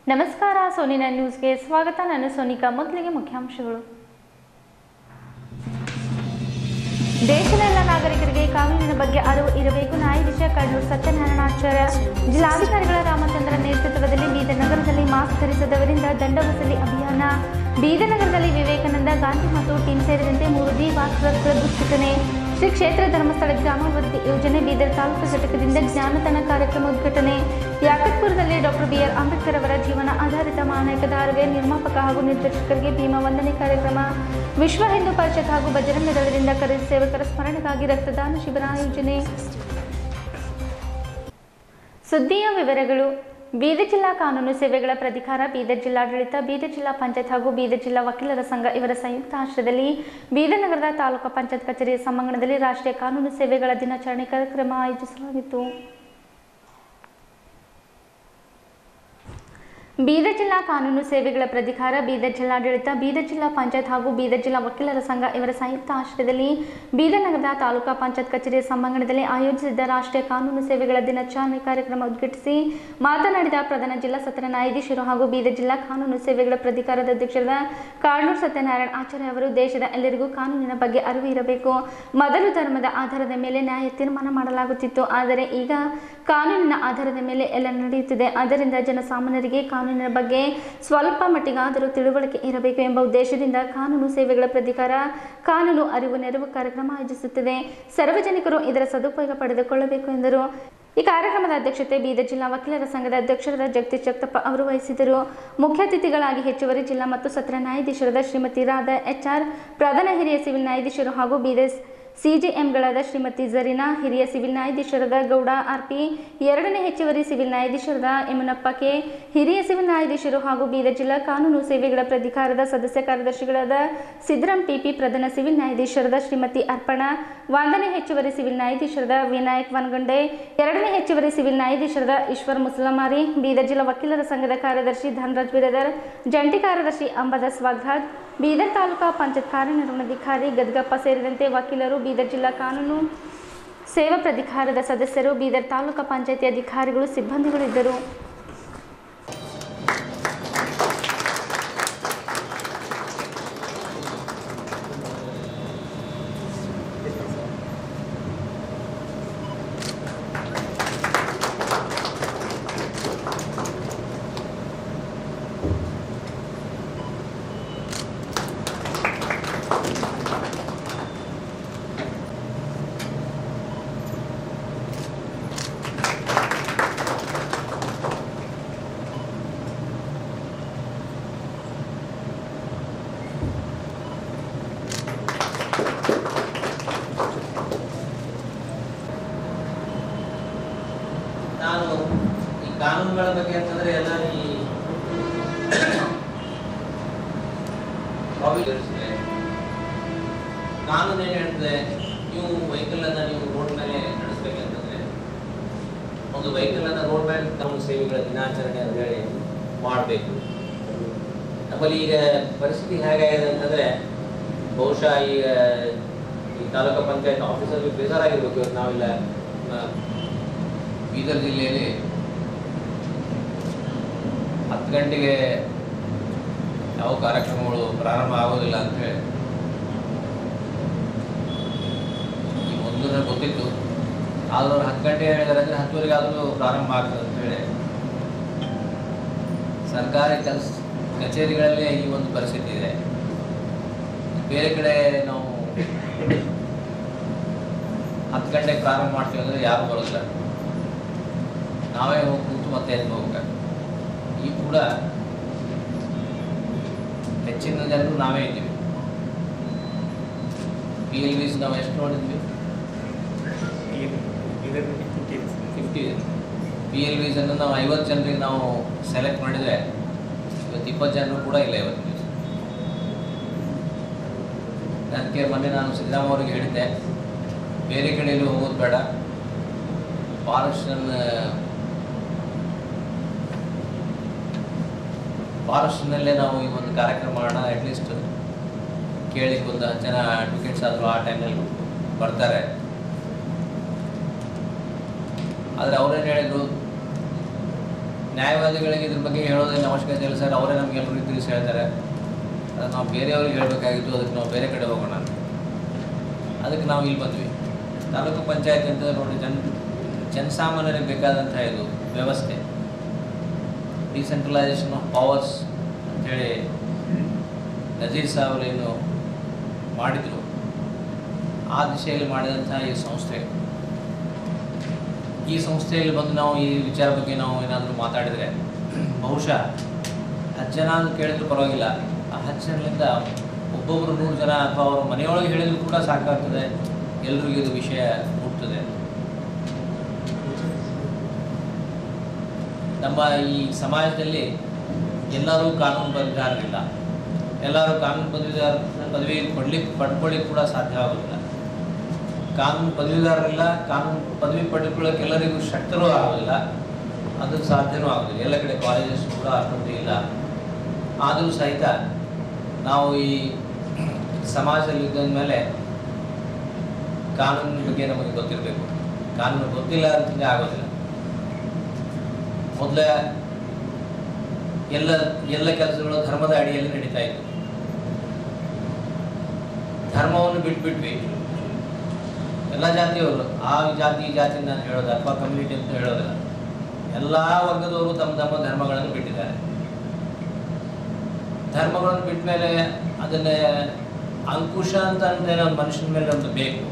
ನಮಸ್ಕಾರ ಸೋನಿನ ನ್ಯೂಸ್ಗೆ ಸ್ವಾಗತ ನಾನು ಸೋನಿಕಾ ಮೊದಲಿಗೆ ಮುಖ್ಯಾಂಶಗಳು ದೇಶದ ಎಲ್ಲ ನಾಗರಿಕರಿಗೆ ಕಾನೂನಿನ ಬಗ್ಗೆ ಅರಿವು ಇರಬೇಕು ನ್ಯಾಯಾಧೀಶ ಕಣ್ಣೂರು ಸತ್ಯನಾರಾಯಣಾಚಾರ್ಯ ಜಿಲ್ಲಾಧಿಕಾರಿಗಳ ರಾಮಚಂದ್ರ ನೇತೃತ್ವದಲ್ಲಿ ಬೀದರ್ ನಗರದಲ್ಲಿ ಮಾಸ್ಕ್ ಧರಿಸದವರಿಂದ ದಂಡ ವಸೂಲಿ ಅಭಿಯಾನ ಬೀದರ್ ನಗರದಲ್ಲಿ ವಿವೇಕಾನಂದ ಗಾಂಧಿ ಮತ್ತು ಟೀಮ್ ಸೇರಿದಂತೆ ಮೂರು ದಿ ವಾಸಸ್ಥಳ ದುಷ್ಘಟನೆ ಶ್ರೀ ಕ್ಷೇತ್ರ ಧರ್ಮಸ್ಥಳ ಗ್ರಾಮಾಭಿವೃದ್ಧಿ ಯೋಜನೆ ಬೀದರ್ ತಾಲೂಕು ಘಟಕದಿಂದ ಜ್ಞಾನತನ ಕಾರ್ಯಕ್ರಮ ಉದ್ಘಾಟನೆ ಯಾಕತ್ಪುರದಲ್ಲಿ ಡಾಕ್ಟರ್ ಬಿ ಆರ್ ಅಂಬೇಡ್ಕರ್ ಅವರ ಜೀವನ ಆಧಾರಿತ ಮಾನಕ ಧಾರವೆ ನಿರ್ಮಾಪಕ ಹಾಗೂ ನಿರ್ದೇಶಕರಿಗೆ ಭೀಮಾ ವಂದನೆ ಕಾರ್ಯಕ್ರಮ ವಿಶ್ವ ಹಿಂದೂ ಪರಿಷತ್ ಹಾಗೂ ಬಜರಂಗ ದಳದಿಂದ ಕರೆದ ಸೇವಕರ ಸ್ಮರಣೆಗಾಗಿ ರಕ್ತದಾನ ಶಿಬಿರ ಆಯೋಜನೆ ಸುದ್ದಿಯ ವಿವರಗಳು ಬೀದರ್ ಜಿಲ್ಲಾ ಕಾನೂನು ಸೇವೆಗಳ ಪ್ರಾಧಿಕಾರ ಬೀದರ್ ಜಿಲ್ಲಾಡಳಿತ ಬೀದರ್ ಜಿಲ್ಲಾ ಪಂಚಾಯತ್ ಹಾಗೂ ಬೀದರ್ ಜಿಲ್ಲಾ ವಕೀಲರ ಸಂಘ ಇವರ ಸಂಯುಕ್ತ ಆಶ್ರಯದಲ್ಲಿ ಬೀದರ್ ನಗರದ ತಾಲೂಕು ಪಂಚಾಯತ್ ಕಚೇರಿ ಸಭಾಂಗಣದಲ್ಲಿ ರಾಷ್ಟ್ರೀಯ ಕಾನೂನು ಸೇವೆಗಳ ದಿನಾಚರಣೆ ಕಾರ್ಯಕ್ರಮ ಆಯೋಜಿಸಲಾಗಿತ್ತು ಬೀದರ್ ಜಿಲ್ಲಾ ಕಾನೂನು ಸೇವೆಗಳ ಪ್ರಾಧಿಕಾರ ಬೀದರ್ ಜಿಲ್ಲಾಡಳಿತ ಬೀದರ್ ಜಿಲ್ಲಾ ಪಂಚಾಯತ್ ಹಾಗೂ ಬೀದರ್ ಜಿಲ್ಲಾ ವಕೀಲರ ಸಂಘ ಇವರ ಸಂಯುಕ್ತ ಆಶ್ರಯದಲ್ಲಿ ಬೀದರ್ ನಗರದ ತಾಲೂಕಾ ಪಂಚಾಯತ್ ಕಚೇರಿಯ ಸಭಾಂಗಣದಲ್ಲಿ ಆಯೋಜಿಸಿದ್ದ ರಾಷ್ಟ್ರೀಯ ಕಾನೂನು ಸೇವೆಗಳ ದಿನಾಚರಣೆ ಕಾರ್ಯಕ್ರಮ ಉದ್ಘಾಟಿಸಿ ಮಾತನಾಡಿದ ಪ್ರಧಾನ ಜಿಲ್ಲಾ ಸತ್ರ ನ್ಯಾಯಾಧೀಶರು ಹಾಗೂ ಬೀದರ್ ಜಿಲ್ಲಾ ಕಾನೂನು ಸೇವೆಗಳ ಪ್ರಾಧಿಕಾರದ ಅಧ್ಯಕ್ಷರಾದ ಕಾಡ್ನೂರು ಸತ್ಯನಾರಾಯಣ ಆಚಾರ್ಯ ಅವರು ದೇಶದ ಎಲ್ಲರಿಗೂ ಕಾನೂನಿನ ಬಗ್ಗೆ ಅರಿವು ಇರಬೇಕು ಮೊದಲು ಧರ್ಮದ ಆಧಾರದ ಮೇಲೆ ನ್ಯಾಯ ತೀರ್ಮಾನ ಮಾಡಲಾಗುತ್ತಿತ್ತು ಆದರೆ ಈಗ ಕಾನೂನಿನ ಆಧಾರದ ಮೇಲೆ ಎಲ್ಲ ನಡೆಯುತ್ತಿದೆ ಆದ್ದರಿಂದ ಜನಸಾಮಾನ್ಯರಿಗೆ ಕಾನೂನಿನ ಬಗ್ಗೆ ಸ್ವಲ್ಪ ಮಟ್ಟಿಗಾದರೂ ತಿಳುವಳಿಕೆ ಇರಬೇಕು ಎಂಬ ಉದ್ದೇಶದಿಂದ ಕಾನೂನು ಸೇವೆಗಳ ಪ್ರಾಧಿಕಾರ ಕಾನೂನು ಅರಿವು ನೆರವು ಕಾರ್ಯಕ್ರಮ ಆಯೋಜಿಸುತ್ತದೆ ಸಾರ್ವಜನಿಕರು ಇದರ ಸದುಪಯೋಗ ಪಡೆದುಕೊಳ್ಳಬೇಕು ಎಂದರು ಈ ಕಾರ್ಯಕ್ರಮದ ಅಧ್ಯಕ್ಷತೆ ಬೀದರ್ ಜಿಲ್ಲಾ ವಕೀಲರ ಸಂಘದ ಅಧ್ಯಕ್ಷರಾದ ಜಗದೀಶ್ ಜಗತಪ್ಪ ಅವರು ವಹಿಸಿದರು ಮುಖ್ಯ ಅತಿಥಿಗಳಾಗಿ ಹೆಚ್ಚುವರಿ ಜಿಲ್ಲಾ ಮತ್ತು ಸತ್ರ ನ್ಯಾಯಾಧೀಶರಾದ ಶ್ರೀಮತಿ ರಾಧಾ ಎಚ್ಆರ್ ಪ್ರಧಾನ ಹಿರಿಯ ಸಿವಿಲ್ ನ್ಯಾಯಾಧೀಶರು ಹಾಗೂ ಬೀದರ್ ಸಿಜೆಎಂಗಳಾದ ಶ್ರೀಮತಿ ಜರೀನಾ ಹಿರಿಯ ಸಿವಿಲ್ ನ್ಯಾಯಾಧೀಶರಾದ ಗೌಡ ಆರ್ಪಿ ಎರಡನೇ ಹೆಚ್ಚುವರಿ ಸಿವಿಲ್ ನ್ಯಾಯಾಧೀಶರಾದ ಯಮುನಪ್ಪ ಕೆ ಹಿರಿಯ ಸಿವಿಲ್ ನ್ಯಾಯಾಧೀಶರು ಹಾಗೂ ಬೀದರ್ ಜಿಲ್ಲಾ ಕಾನೂನು ಸೇವೆಗಳ ಪ್ರಾಧಿಕಾರದ ಸದಸ್ಯ ಕಾರ್ಯದರ್ಶಿಗಳಾದ ಸಿದ್ದರಾಮ್ ಪಿಪಿ ಪ್ರಧಾನ ಸಿವಿಲ್ ನ್ಯಾಯಾಧೀಶರಾದ ಶ್ರೀಮತಿ ಅರ್ಪಣಾ ಒಂದನೇ ಹೆಚ್ಚುವರಿ ಸಿವಿಲ್ ನ್ಯಾಯಾಧೀಶರಾದ ವಿನಾಯಕ್ ವನಗಂಡೆ ಎರಡನೇ ಹೆಚ್ಚುವರಿ ಸಿವಿಲ್ ನ್ಯಾಯಾಧೀಶರಾದ ಈಶ್ವರ್ ಮುಸ್ಲಮಾರಿ ಬೀದರ್ ಜಿಲ್ಲಾ ವಕೀಲರ ಸಂಘದ ಕಾರ್ಯದರ್ಶಿ ಧನರಾಜ್ ಬಿರದರ್ ಜಂಟಿ ಕಾರ್ಯದರ್ಶಿ ಅಂಬದಾಸ್ ವಾಗ್ದಾದ್ ಬೀದರ್ ತಾಲೂಕಾ ಪಂಚಾಯತ್ ಕಾರ್ಯನಿರ್ವಹಣಾಧಿಕಾರಿ ಗದ್ಗಪ್ಪ ಸೇರಿದಂತೆ ವಕೀಲರು ಬೀದರ್ ಜಿಲ್ಲಾ ಕಾನೂನು ಸೇವಾ ಪ್ರಾಧಿಕಾರದ ಸದಸ್ಯರು ಬೀದರ್ ತಾಲೂಕಾ ಪಂಚಾಯತಿ ಅಧಿಕಾರಿಗಳು ಸಿಬ್ಬಂದಿಗಳು ಇದ್ದರು ನಾನು ಈ ಕಾನೂನುಗಳ ಬಗ್ಗೆ ಅಂತಂದ್ರೆ ಎಲ್ಲ ಈ ಬಾಬಿ ಜೋಡಿಸಿದೆ ಕಾನೂನು ಏನ್ ಹೇಳ್ತದೆ ನೀವು ವೆಹಿಕಲ್ ಅನ್ನ ನೀವು ರೋಡ್ ಮೇಲೆ ನಡೆಸ್ಬೇಕಂತಂದ್ರೆ ಒಂದು ವೆಹಿಕಲ್ ಅನ್ನ ರೋಡ್ ಮೇಲೆ ಕಾನೂನು ಸೇವೆಗಳ ದಿನಾಚರಣೆ ಅಂತ ಹೇಳಿ ಮಾಡಬೇಕು ನಮ್ಮಲ್ಲಿ ಈಗ ಪರಿಸ್ಥಿತಿ ಹೇಗಾಗಿದೆ ಅಂತಂದ್ರೆ ಬಹುಶಃ ಈಗ ಈ ತಾಲೂಕು ಪಂಚಾಯತ್ ಆಫೀಸಲ್ಲಿ ಬೇಜಾರಾಗಿರ್ಬೇಕು ಇವತ್ತು ನಾವೆಲ್ಲ ಆ, ಬೀದರ್ ಜಿಲ್ಲೆಯಲ್ಲಿ ಹತ್ತು ಗಂಟೆಗೆ ಯಾವ ಕಾರ್ಯಕ್ರಮಗಳು ಪ್ರಾರಂಭ ಆಗೋದಿಲ್ಲ ಅಂತ ಹೇಳಿ ಈ ಮೊದಲು ನನಗೆ ಗೊತ್ತಿತ್ತು ಆದರೂ ಅವ್ರು ಹತ್ತು ಗಂಟೆ ಹೇಳಿದಾರೆ ಅಂದರೆ ಹತ್ತುವರೆಗೆ ಆದರೂ ಪ್ರಾರಂಭ ಆಗ್ತದೆ ಅಂತ ಹೇಳಿ ಸರ್ಕಾರಿ ಕೆಲಸ ಕಚೇರಿಗಳಲ್ಲೇ ಈ ಒಂದು ಪರಿಸ್ಥಿತಿ ಇದೆ ಬೇರೆ ಕಡೆ ನಾವು ಹತ್ತು ಗಂಟೆಗೆ ಪ್ರಾರಂಭ ಮಾಡ್ತೀವಿ ಅಂದರೆ ಯಾರು ಬರೋದಿಲ್ಲ ನಾವೇ ಹೋಗಿ ಕೂತು ಮತ್ತೆ ಎದ್ದು ಹೋಗ್ಬೇಕು ಈ ಕೂಡ ಹೆಚ್ಚಿನ ಜನರು ನಾವೇ ಇದ್ದೀವಿ ಪಿ ಎಲ್ ವಿಸ್ ನಾವು ಎಷ್ಟು ನೋಡಿದ್ವಿ ಫಿಫ್ಟಿ ಪಿ ಎಲ್ ವಿಸ್ ಅನ್ನು ನಾವು ಐವತ್ತು ಜನರಿಗೆ ನಾವು ಸೆಲೆಕ್ಟ್ ಮಾಡಿದರೆ ಇವತ್ತು ಇಪ್ಪತ್ತು ಜನರು ಕೂಡ ಇಲ್ಲ ಇವತ್ತು ದಿವಸ ಅದಕ್ಕೆ ಮೊನ್ನೆ ನಾನು ಸಿದ್ದರಾಮ ಅವರಿಗೆ ಹೇಳಿದ್ದೆ ಬೇರೆ ಕಡೆಯಲ್ಲಿ ಹೋಗೋದು ಬೇಡ ಫಾರೆಸ್ಟನ್ನ ಫಾರೆಸ್ಟ್ನಲ್ಲೇ ನಾವು ಈ ಒಂದು ಕಾರ್ಯಕ್ರಮ ಮಾಡೋಣ ಅಟ್ಲೀಸ್ಟ್ ಕೇಳಿ ಒಂದು ಹತ್ತು ಜನ ಅಡ್ವೊಕೇಟ್ಸ್ ಆದರೂ ಆ ಟೈಮ್ನಲ್ಲಿ ಬರ್ತಾರೆ ಆದರೆ ಅವ್ರೇನು ಹೇಳಿದ್ರು ನ್ಯಾಯವಾದಿಗಳಿಗೆ ಇದ್ರ ಬಗ್ಗೆ ಹೇಳೋದೇನು ಅವಶ್ಯಕತೆ ಇಲ್ಲ ಸರ್ ಅವರೇ ನಮ್ಗೆ ಎಲ್ಲರಿಗೂ ತಿಳಿಸಿ ಹೇಳ್ತಾರೆ ಅದು ನಾವು ಬೇರೆಯವ್ರಿಗೆ ಹೇಳಬೇಕಾಗಿತ್ತು ಅದಕ್ಕೆ ನಾವು ಬೇರೆ ಕಡೆ ಹೋಗೋಣ ಅಂತ. ಅದಕ್ಕೆ ನಾವು ಇಲ್ಲಿ ಬಂದ್ವಿ ತಾಲೂಕು ಪಂಚಾಯತ್ ಅಂತ ನೋಡಿ ಜನ ಜನಸಾಮಾನ್ಯರಿಗೆ ಬೇಕಾದಂಥ ಇದು ವ್ಯವಸ್ಥೆ ಡಿಸೆಂಟ್ರಲೈಸೇಷನ್ ಆಫ್ ಪವರ್ಸ್ ಅಂಥೇಳಿ ನಜೀರ್ ಸಾಹೇಬರು ಏನು ಮಾಡಿದರು ಆ ದಿಶೆಯಲ್ಲಿ ಮಾಡಿದಂಥ ಈ ಸಂಸ್ಥೆ ಈ ಸಂಸ್ಥೆಯಲ್ಲಿ ಬಂದು ನಾವು ಈ ವಿಚಾರ ಬಗ್ಗೆ ನಾವು ಏನಾದರೂ ಮಾತಾಡಿದರೆ ಬಹುಶಃ ಹತ್ತು ಜನ ಅಂತ ಕೇಳಿದ್ರು ಪರವಾಗಿಲ್ಲ ಆ ಹತ್ತು ಜನರಿಂದ ಒಬ್ಬೊಬ್ಬರು ನೂರು ಜನ ಅಥವಾ ಅವ್ರ ಮನೆಯೊಳಗೆ ಹೇಳಿದ್ರು ಕೂಡ ಸಾಕಾಗ್ತದೆ ಎಲ್ರಿಗೂ ಇದು ವಿಷಯ ಮುಟ್ತದೆ ನಮ್ಮ ಈ ಸಮಾಜದಲ್ಲಿ ಎಲ್ಲರೂ ಕಾನೂನು ಪದವೀಧರರಿಲ್ಲ ಎಲ್ಲರೂ ಕಾನೂನು ಪದವೀಧರ ಪದವಿ ಪಡ್ಲಿಕ್ಕೆ ಪಡ್ಕೊಳ್ಳಿಕ್ಕೆ ಕೂಡ ಸಾಧ್ಯ ಆಗೋದಿಲ್ಲ ಕಾನೂನು ಪದವೀಧರರಿಲ್ಲ ಕಾನೂನು ಪದವಿ ಪಡ್ಕೊಳ್ಳೋಕೆ ಎಲ್ಲರಿಗೂ ಶಕ್ತರೂ ಆಗೋದಿಲ್ಲ ಅದು ಸಾಧ್ಯವೂ ಆಗೋದಿಲ್ಲ ಎಲ್ಲ ಕಡೆ ಕಾಲೇಜಸ್ ಕೂಡ ಅಷ್ಟೊಂದು ಇಲ್ಲ ಆದರೂ ಸಹಿತ ನಾವು ಈ ಸಮಾಜದಲ್ಲಿ ಇದ್ದ ಮೇಲೆ ಕಾನೂನಿನ ಬಗ್ಗೆ ನಮಗೆ ಗೊತ್ತಿರಬೇಕು ಕಾನೂನು ಗೊತ್ತಿಲ್ಲ ಅಂತಂದ್ರೆ ಆಗೋದಿಲ್ಲ ಮೊದಲ ಎಲ್ಲ ಎಲ್ಲ ಕೆಲಸಗಳು ಧರ್ಮದ ಅಡಿಯಲ್ಲಿ ನಡೀತಾ ಇತ್ತು ಧರ್ಮವನ್ನು ಬಿಟ್ಬಿಟ್ವಿ ಎಲ್ಲ ಜಾತಿಯವರು ಆ ಜಾತಿ ಈ ಜಾತಿ ನಾನು ಹೇಳೋದು ಅಥವಾ ಕಮ್ಯುನಿಟಿ ಅಂತ ಹೇಳೋದಿಲ್ಲ ಎಲ್ಲ ವರ್ಗದವರು ತಮ್ಮ ತಮ್ಮ ಧರ್ಮಗಳನ್ನು ಬಿಟ್ಟಿದ್ದಾರೆ ಧರ್ಮಗಳನ್ನು ಬಿಟ್ಟ ಮೇಲೆ ಅದನ್ನೇ ಅಂಕುಶ ಅಂತ ಅಂದ್ರೆ ಒಂದು ಮನುಷ್ಯನ ಮೇಲೆ ಒಂದು ಬೇಕು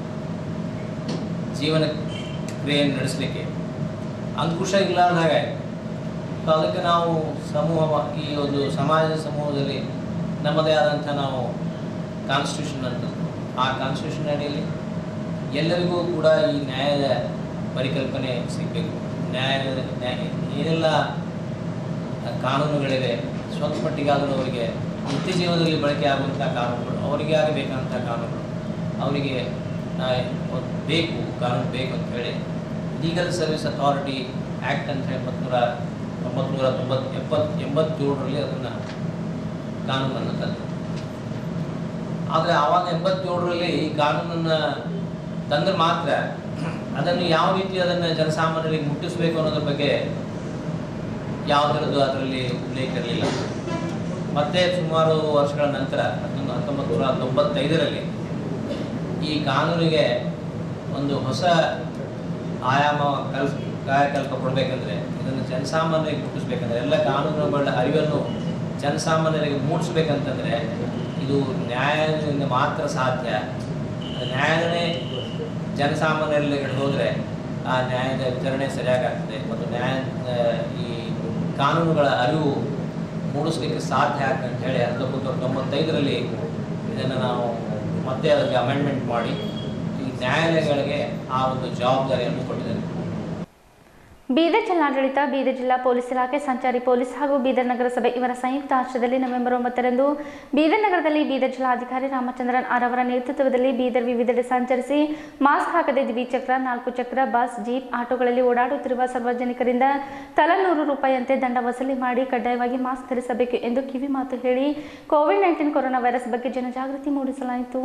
ಜೀವನ ಕ್ರಿಯೆಯನ್ನು ನಡೆಸಲಿಕ್ಕೆ ಅಂಕುಶ ಇಲ್ಲಾರ್ದ ಹಾಗಾಯ್ತು ಸೊ ಅದಕ್ಕೆ ನಾವು ಸಮೂಹ ಈ ಒಂದು ಸಮಾಜ ಸಮೂಹದಲ್ಲಿ ನಮ್ಮದೇ ಆದಂಥ ನಾವು ಕಾನ್ಸ್ಟಿಟ್ಯೂಷನ್ ಅಂತ ಆ ಕಾನ್ಸ್ಟಿಟ್ಯೂಷನ್ ಅಡಿಯಲ್ಲಿ ಎಲ್ಲರಿಗೂ ಕೂಡ ಈ ನ್ಯಾಯದ ಪರಿಕಲ್ಪನೆ ಸಿಗಬೇಕು ನ್ಯಾಯ ನ್ಯಾಯ ಏನೆಲ್ಲ ಕಾನೂನುಗಳಿವೆ ಸ್ವಲ್ಪ ಮಟ್ಟಿಗಾದರೂ ಅವರಿಗೆ ನಿತ್ಯ ಜೀವನದಲ್ಲಿ ಬಳಕೆ ಆಗುವಂಥ ಕಾನೂನುಗಳು ಅವರಿಗೆ ಆಗಬೇಕಂಥ ಕಾನೂನುಗಳು ಅವರಿಗೆ ಆ, ಒಂದು ಬೇಕು ಕಾನೂನು ಬೇಕು ಅಂತ ಹೇಳಿ ಲೀಗಲ್ ಸರ್ವಿಸ್ ಅಥಾರಿಟಿ ಆ್ಯಕ್ಟ್ ಅಂತ ಹೇಳಿ ಎಂಬತ್ನೂರ ಒಂಬತ್ನೂರ ತೊಂಬತ್ತು ಎಪ್ಪತ್ತು ಎಂಬತ್ತೇಳರಲ್ಲಿ ಅದನ್ನು ಕಾನೂನನ್ನು ತಂದರು ಆದರೆ ಆವಾಗ ಎಂಬತ್ತೇಳರಲ್ಲಿ ಈ ಕಾನೂನನ್ನು ತಂದ್ರೆ ಮಾತ್ರ ಅದನ್ನು ಯಾವ ರೀತಿ ಅದನ್ನು ಜನಸಾಮಾನ್ಯರಿಗೆ ಮುಟ್ಟಿಸಬೇಕು ಅನ್ನೋದ್ರ ಬಗ್ಗೆ ಯಾವುದರದ್ದು ಅದರಲ್ಲಿ ಉಲ್ಲೇಖ ಇರಲಿಲ್ಲ ಮತ್ತೆ ಸುಮಾರು ವರ್ಷಗಳ ನಂತರ ಹತ್ತೊಂದು ಹತ್ತೊಂಬತ್ತು ನೂರ ತೊಂಬತ್ತೈದರಲ್ಲಿ ಈ ಕಾನೂನಿಗೆ ಒಂದು ಹೊಸ ಆಯಾಮ ಕಲ್ ಕಾಯಕಲ್ಪ ಕೊಡಬೇಕಂದ್ರೆ ಇದನ್ನು ಜನಸಾಮಾನ್ಯರಿಗೆ ಮುಟ್ಟಿಸ್ಬೇಕಂದ್ರೆ ಎಲ್ಲ ಕಾನೂನುಗಳ ಅರಿವನ್ನು ಜನಸಾಮಾನ್ಯರಿಗೆ ಮೂಡಿಸ್ಬೇಕಂತಂದ್ರೆ ಇದು ನ್ಯಾಯದಿಂದ ಮಾತ್ರ ಸಾಧ್ಯ ಅದು ನ್ಯಾಯನೇ ಜನಸಾಮಾನ್ಯರಲ್ಲಿ ಹೋದರೆ ಆ ನ್ಯಾಯದ ವಿತರಣೆ ಸರಿಯಾಗಿ ಆಗ್ತದೆ ಮತ್ತು ನ್ಯಾಯ ಆ, ಈ ಕಾನೂನುಗಳ ಅರಿವು ಮೂಡಿಸ್ಲಿಕ್ಕೆ ಸಾಧ್ಯ ಆಗ್ತದೆ ಅಂತ ಹೇಳಿ ಹತ್ತೊಂಬತ್ತು ನೂರ ತೊಂಬತ್ತೈದರಲ್ಲಿ ಇದನ್ನು ನಾವು ಮತ್ತೆ ಅದಕ್ಕೆ ಅಮೆಂಡ್ಮೆಂಟ್ ಮಾಡಿ ಈ ನ್ಯಾಯಾಲಯಗಳಿಗೆ ಆ ಒಂದು ಜವಾಬ್ದಾರಿಯನ್ನು ಕೊಟ್ಟಿದ್ದಾರೆ ಬೀದರ್ ಜಿಲ್ಲಾಡಳಿತ ಬೀದರ್ ಜಿಲ್ಲಾ ಪೊಲೀಸ್ ಇಲಾಖೆ ಸಂಚಾರಿ ಪೊಲೀಸ್ ಹಾಗೂ ಬೀದರ್ ನಗರಸಭೆ ಇವರ ಸಂಯುಕ್ತ ಆಶ್ರಯದಲ್ಲಿ ನವೆಂಬರ್ ಒಂಬತ್ತರಂದು ಬೀದರ್ ನಗರದಲ್ಲಿ ಬೀದರ್ ಜಿಲ್ಲಾಧಿಕಾರಿ ರಾಮಚಂದ್ರನ್ ಆರ್ ಅವರ ನೇತೃತ್ವದಲ್ಲಿ ಬೀದರ್ ವಿವಿಧೆಡೆ ಸಂಚರಿಸಿ ಮಾಸ್ಕ್ ಹಾಕದೆ ದ್ವಿಚಕ್ರ ನಾಲ್ಕು ಚಕ್ರ ಬಸ್ ಜೀಪ್ ಆಟೋಗಳಲ್ಲಿ ಓಡಾಡುತ್ತಿರುವ ಸಾರ್ವಜನಿಕರಿಂದ ತಲಾ ನೂರು ರೂಪಾಯಿಯಂತೆ ದಂಡ ವಸೂಲಿ ಮಾಡಿ ಕಡ್ಡಾಯವಾಗಿ ಮಾಸ್ಕ್ ಧರಿಸಬೇಕು ಎಂದು ಕಿವಿ ಮಾತು ಹೇಳಿ ಕೋವಿಡ್ ನೈನ್ಟೀನ್ ಕೊರೋನಾ ವೈರಸ್ ಬಗ್ಗೆ ಜನಜಾಗೃತಿ ಮೂಡಿಸಲಾಯಿತು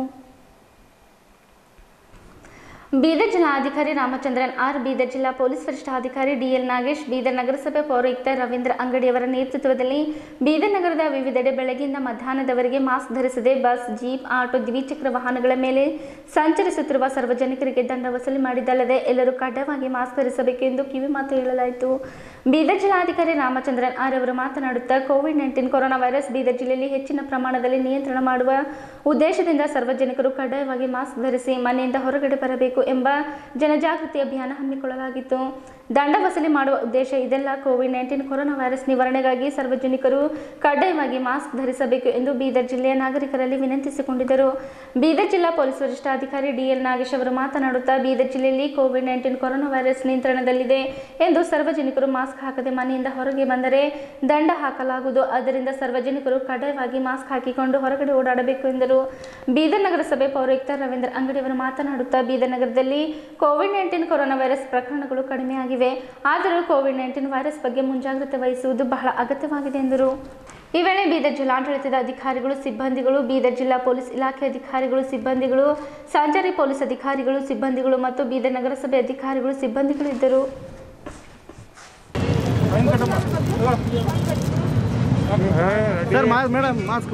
ಬೀದರ್ ಜಿಲ್ಲಾಧಿಕಾರಿ ರಾಮಚಂದ್ರನ್ ಆರ್ ಬೀದರ್ ಜಿಲ್ಲಾ ಪೊಲೀಸ್ ವರಿಷ್ಠಾಧಿಕಾರಿ ಡಿಎಲ್ ನಾಗೇಶ್ ಬೀದರ್ ನಗರಸಭೆ ಪೌರಾಯುಕ್ತ ರವೀಂದ್ರ ಅಂಗಡಿಯವರ ನೇತೃತ್ವದಲ್ಲಿ ಬೀದರ್ ನಗರದ ವಿವಿಧೆಡೆ ಬೆಳಗ್ಗೆಯಿಂದ ಮಧ್ಯಾಹ್ನದವರೆಗೆ ಮಾಸ್ಕ್ ಧರಿಸದೆ ಬಸ್ ಜೀಪ್ ಆಟೋ ದ್ವಿಚಕ್ರ ವಾಹನಗಳ ಮೇಲೆ ಸಂಚರಿಸುತ್ತಿರುವ ಸಾರ್ವಜನಿಕರಿಗೆ ದಂಡ ವಸೂಲಿ ಮಾಡಿದ್ದಲ್ಲದೆ ಎಲ್ಲರೂ ಕಡ್ಡಾಯವಾಗಿ ಮಾಸ್ಕ್ ಧರಿಸಬೇಕು ಎಂದು ಕಿವಿಮಾತು ಹೇಳಲಾಯಿತು ಬೀದರ್ ಜಿಲ್ಲಾಧಿಕಾರಿ ರಾಮಚಂದ್ರನ್ ಆರ್ ಅವರು ಮಾತನಾಡುತ್ತಾ COVID nineteen corona virus Bidar ಜಿಲ್ಲೆಯಲ್ಲಿ ಹೆಚ್ಚಿನ ಪ್ರಮಾಣದಲ್ಲಿ ನಿಯಂತ್ರಣ ಮಾಡುವ ಉದ್ದೇಶದಿಂದ ಸಾರ್ವಜನಿಕರು ಕಡ್ಡಾಯವಾಗಿ ಮಾಸ್ಕ್ ಧರಿಸಿ ಮನೆಯಿಂದ ಹೊರಗಡೆ ಬರಬೇಕು ಎಂಬ ಜನಜಾಗೃತಿ ಅಭಿಯಾನ ಹಮ್ಮಿಕೊಳ್ಳಲಾಗಿತ್ತು ದಂಡ ವಸೂಲಿ ಮಾಡುವ ಉದ್ದೇಶ ಇದೆಲ್ಲ ಕೋವಿಡ್ ನೈನ್ಟೀನ್ ಕೊರೋನಾ ವೈರಸ್ ನಿವಾರಣೆಗಾಗಿ ಸಾರ್ವಜನಿಕರು ಕಡ್ಡಾಯವಾಗಿ ಮಾಸ್ಕ್ ಧರಿಸಬೇಕು ಎಂದು ಬೀದರ್ ಜಿಲ್ಲೆಯ ನಾಗರಿಕರಲ್ಲಿ ವಿನಂತಿಸಿಕೊಂಡಿದ್ದರು ಬೀದರ್ ಜಿಲ್ಲಾ ಪೊಲೀಸ್ ವರಿಷ್ಠಾಧಿಕಾರಿ ಡಿಎಲ್ ನಾಗೇಶ್ ಅವರು ಮಾತನಾಡುತ್ತಾ ಬೀದರ್ ಜಿಲ್ಲೆಯಲ್ಲಿ ಕೋವಿಡ್ ನೈನ್ಟೀನ್ ಕೊರೋನಾ ವೈರಸ್ ನಿಯಂತ್ರಣದಲ್ಲಿದೆ ಎಂದು ಸಾರ್ವಜನಿಕರು ಮಾಸ್ಕ್ ಹಾಕದೆ ಮನೆಯಿಂದ ಹೊರಗೆ ಬಂದರೆ ದಂಡ ಹಾಕಲಾಗುವುದು ಆದ್ದರಿಂದ ಸಾರ್ವಜನಿಕರು ಕಡ್ಡಾಯವಾಗಿ ಮಾಸ್ಕ್ ಹಾಕಿಕೊಂಡು ಹೊರಗಡೆ ಓಡಾಡಬೇಕು ಎಂದರು ಬೀದರ್ ನಗರಸಭೆ ಪೌರಾಯುಕ್ತ ರವೀಂದ್ರ ಅಂಗಡಿಯವರು ಮಾತನಾಡುತ್ತಾ ಬೀದರ್ ನಗರದಲ್ಲಿ ಕೋವಿಡ್ ನೈನ್ಟೀನ್ ಕೊರೋನಾ ವೈರಸ್ ಪ್ರಕರಣಗಳು ಕಡಿಮೆಯಾಗಿವೆ ಆದರೂ ಕೋವಿಡ್ ನೈನ್ಟೀನ್ ವೈರಸ್ ಬಗ್ಗೆ ಮುಂಜಾಗ್ರತೆ ವಹಿಸುವುದು ಬಹಳ ಅಗತ್ಯವಾಗಿದೆ ಎಂದರು ಈ ವೇಳೆ ಬೀದರ್ ಜಿಲ್ಲಾಡಳಿತದ ಅಧಿಕಾರಿಗಳು ಸಿಬ್ಬಂದಿಗಳು ಬೀದರ್ ಜಿಲ್ಲಾ ಪೊಲೀಸ್ ಇಲಾಖೆ ಅಧಿಕಾರಿಗಳು ಸಿಬ್ಬಂದಿಗಳು ಸಂಚಾರಿ ಪೊಲೀಸ್ ಅಧಿಕಾರಿಗಳು ಸಿಬ್ಬಂದಿಗಳು ಮತ್ತು ಬೀದರ್ ನಗರಸಭೆ ಅಧಿಕಾರಿಗಳು ಸಿಬ್ಬಂದಿಗಳು ಇದ್ದರು sir mask madam mask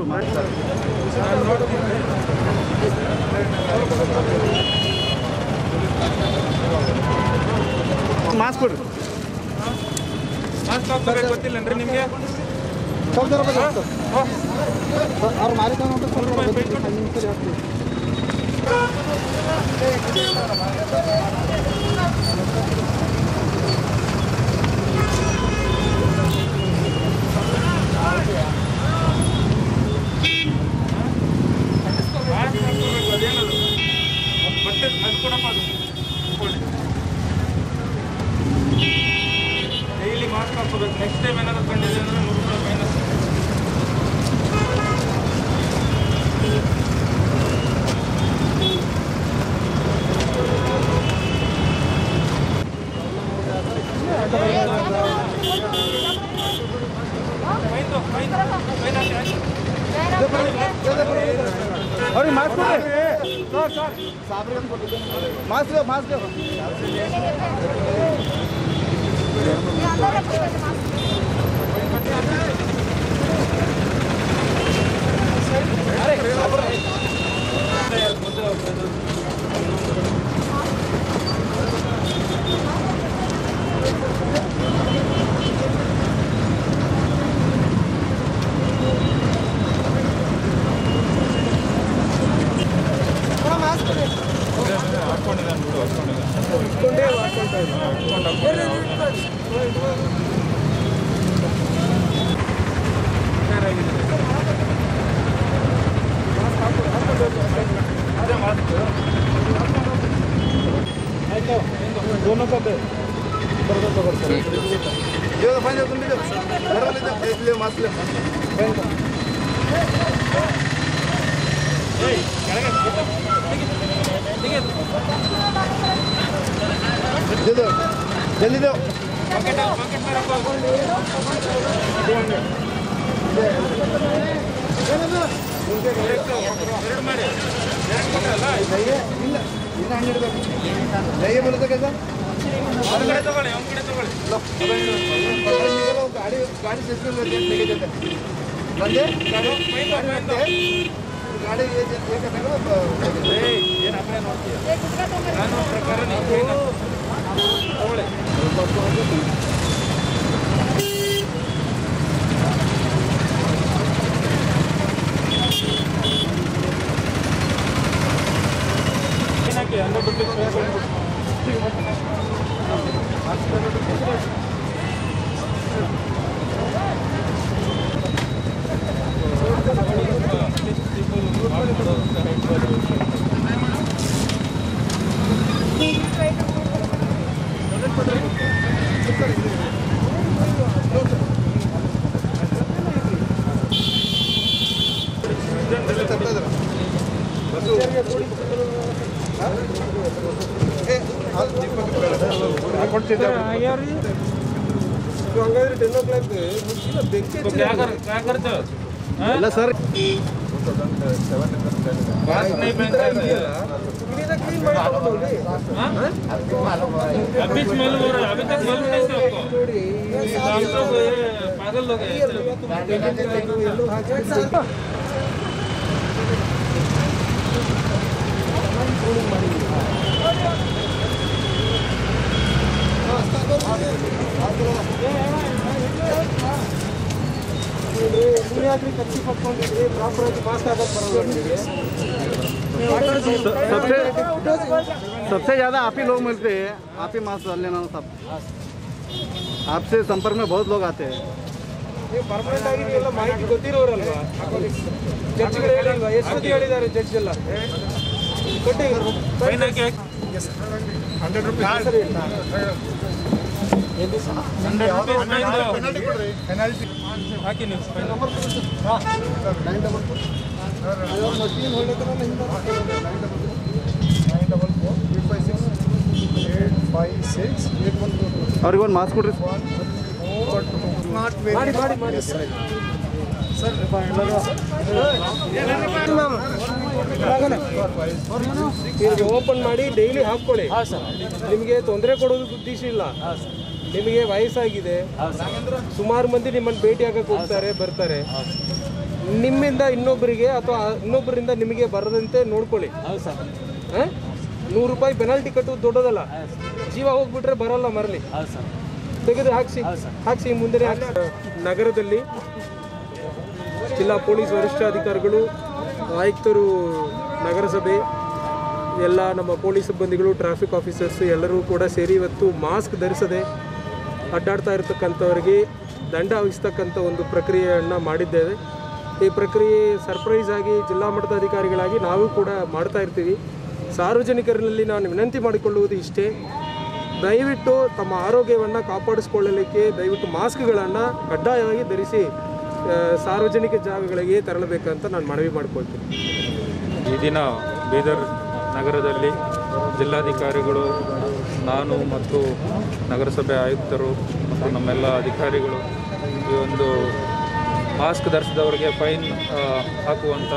mask ಕೊಡ್ರಿ ಮಾಸ್ಕ್ ಹಾಕ್ಬೇಕು ಗೊತ್ತಿಲ್ಲನ್ರಿ ನಿಮಗೆ ಅವ್ರ ಮಾಲೀಕ ಮಾಸ್ಕ್ ಹಾಕ್ಬೇಕು ಅದೇನದು ಬಟ್ಟೆ ಅದು ಕೊಡಪ್ಪ ಅದು ಕೊಡಿ ಡೈಲಿ ಮಾಸ್ಕ್ ಹಾಕೋಬೇಕು ನೆಕ್ಸ್ಟ್ ಟೈಮ್ ಏನಾದ್ರು ಕಂಡಿದೆ ಅಂದ್ರೆ ನೂರು ರೂಪಾಯಿ ಫೈನ್ ಫೈನ್ ಫೈನ್ ಫೈನ್ ಹಾಕಿ ಅವ್ರಿಗೆ ಮಾಸ್ಕ್ ಕೊಡ್ರಿ ಮಾಸ್ಕ್ ಮಾಸ್ಕ್ दोनों का दे ದೇವ್ರ ಫೈನ್ ತುಂಬಿದ್ದು ಇಲ್ಲಿ ಮಾಸ್ಕ್ ಇದು ಜಲ್ದಿದೇವು ಪಾಕೆಟ್ ಪಾಕೆಟ್ ಮೇಲೆ ಹಾಕೋ ಎರಡು ಮಾಡಿ ಎರಡು ಕೊಟ್ಟರಲ್ಲ ಇಲ್ಲ ಇನ್ನು ಹಣ್ಣು ಇಡಬೇಕು ಜಯ ಬರುತ್ತೆ ಸರ್ ಅವ್ನ ಕಡೆ ತಗೊಳ್ಳಿ ಅವ್ನ ಕಡೆ ತಗೊಳ್ಳಿ ಗಾಡಿ ಗಾಡಿ ಸಿಸ್ಟಮ್ ತೆಗೆದಿದೆ ನಂದೆ ಗಾಡಿ ಫೈನ್ ಫೈನ್ ಗಾಡಿ ಏಯ್ ಏನು ಆ ಕಡೆ ನೋಡ್ತೀಯ ನಾನು ಪ್ರಕಾರ ನೀವು ಫೈನ್ ತಗೊಳ್ಳಿ ಫೈನ್ ಹಾಕಿ ಹಂಡ್ರೆಡ್ ರುಪೀಸ್ तो क्या कर क्या करते हो हाँ? ಇಲ್ಲ ಸರ್ मास्क नहीं पहनते हैं हाँ? अभी स्मेल हो रहा है अभी तक मालूम नहीं था आपको हम तो ये पागल लोग हैं सबसे सबसे ज़्यादा आप ही लोग मिलते हैं आप ही मास्क डाल लेना सब आपसे संपर्क में बहुत लोग आते हैं ಪರ್ಮನೆಂಟ್ ಆಗಿ ಎಲ್ಲ ಮಾಹಿತಿ ಗೊತ್ತಿರೋರಲ್ವಾ ಜಡ್ಜ್ಗಳು ಹೇಳಿಲ್ವಾ ಎಷ್ಟು ಸತಿ ಹೇಳಿದ್ದಾರೆ ಜಡ್ಜ್ ಎಲ್ಲ ಕೊಟ್ಟಿ फाइन है क्या hundred rupees hundred rupees fine दो ಹಾಕಿ ನೀವು ಫೈನ್ मशीन होने का ಅವ್ರಿಗೆ ಒಂದು ಮಾಸ್ಕ್ ಕೊಡ್ರಿ ಮಾಡಿ ಮಾಡಿ ಮಾಡಿ ಓಪನ್ ಮಾಡಿ ಡೈಲಿ ಹಾಕೊಳ್ಳಿ ನಿಮಗೆ ತೊಂದರೆ ಕೊಡೋದು ಉದ್ದೇಶ ಇಲ್ಲ ನಿಮಗೆ ವಯಸ್ಸಾಗಿದೆ ಸುಮಾರು ಮಂದಿ ನಿಮ್ಮನ್ನು ಭೇಟಿ ಆಗಕ್ಕೆ ಹೋಗ್ತಾರೆ ಬರ್ತಾರೆ ನಿಮ್ಮಿಂದ ಇನ್ನೊಬ್ಬರಿಗೆ ಅಥವಾ ಇನ್ನೊಬ್ಬರಿಂದ ನಿಮಗೆ ಬರದಂತೆ ನೋಡ್ಕೊಳ್ಳಿ ಹೌದು ಸರ್ ಆ? ನೂರು ರೂಪಾಯಿ ಪೆನಾಲ್ಟಿ ಕಟ್ಟುವುದು ದೊಡ್ಡದಲ್ಲ ಜೀವ ಹೋಗ್ಬಿಟ್ರೆ ಬರಲ್ಲ ಮರಳಿ ಹೌದು ಸರ್ ತೆಗೆದು ಹಾಕ್ಸಿ ಹಾಕ್ಸಿ ಮುಂದೆ ನಗರದಲ್ಲಿ ಜಿಲ್ಲಾ ಪೊಲೀಸ್ ವರಿಷ್ಠಾಧಿಕಾರಿಗಳು ಆಯುಕ್ತರು ನಗರಸಭೆ ಎಲ್ಲ ನಮ್ಮ ಪೊಲೀಸ್ ಸಿಬ್ಬಂದಿಗಳು ಟ್ರಾಫಿಕ್ ಆಫೀಸರ್ಸ್ ಎಲ್ಲರೂ ಕೂಡ ಸೇರಿ ಇವತ್ತು ಮಾಸ್ಕ್ ಧರಿಸದೆ ಅಡ್ಡಾಡ್ತಾ ಇರತಕ್ಕಂಥವರಿಗೆ ದಂಡ ವಿಧಿಸ್ತಕ್ಕಂಥ ಒಂದು ಪ್ರಕ್ರಿಯೆಯನ್ನು ಮಾಡಿದ್ದೇವೆ ಈ ಪ್ರಕ್ರಿಯೆ ಸರ್ಪ್ರೈಸ್ ಆಗಿ ಜಿಲ್ಲಾ ಮಟ್ಟದ ಅಧಿಕಾರಿಗಳಾಗಿ ನಾವು ಕೂಡ ಮಾಡ್ತಾ ಇರ್ತೀವಿ ಸಾರ್ವಜನಿಕರಲ್ಲಿ ನಾನು ವಿನಂತಿ ಮಾಡಿಕೊಳ್ಳುವುದು ಇಷ್ಟೇ ದಯವಿಟ್ಟು ತಮ್ಮ ಆರೋಗ್ಯವನ್ನು ಕಾಪಾಡಿಸಿಕೊಳ್ಳಲಿಕ್ಕೆ ದಯವಿಟ್ಟು ಮಾಸ್ಕ್ಗಳನ್ನು ಕಡ್ಡಾಯವಾಗಿ ಧರಿಸಿ ಆ, ಸಾರ್ವಜನಿಕ ಜಾಗಗಳಿಗೆ ತೆರಳಬೇಕಂತ ನಾನು ಮನವಿ ಮಾಡ್ಕೊಳ್ತೀನಿ ಈ ದಿನ ಬೀದರ್ ನಗರದಲ್ಲಿ ಜಿಲ್ಲಾಧಿಕಾರಿಗಳು ನಾನು ಮತ್ತು ನಗರಸಭೆ ಆಯುಕ್ತರು ಮತ್ತು ನಮ್ಮೆಲ್ಲ ಅಧಿಕಾರಿಗಳು ಈ ಒಂದು ಮಾಸ್ಕ್ ಧರಿಸಿದವರಿಗೆ ಫೈನ್ ಆ, ಹಾಕುವಂಥ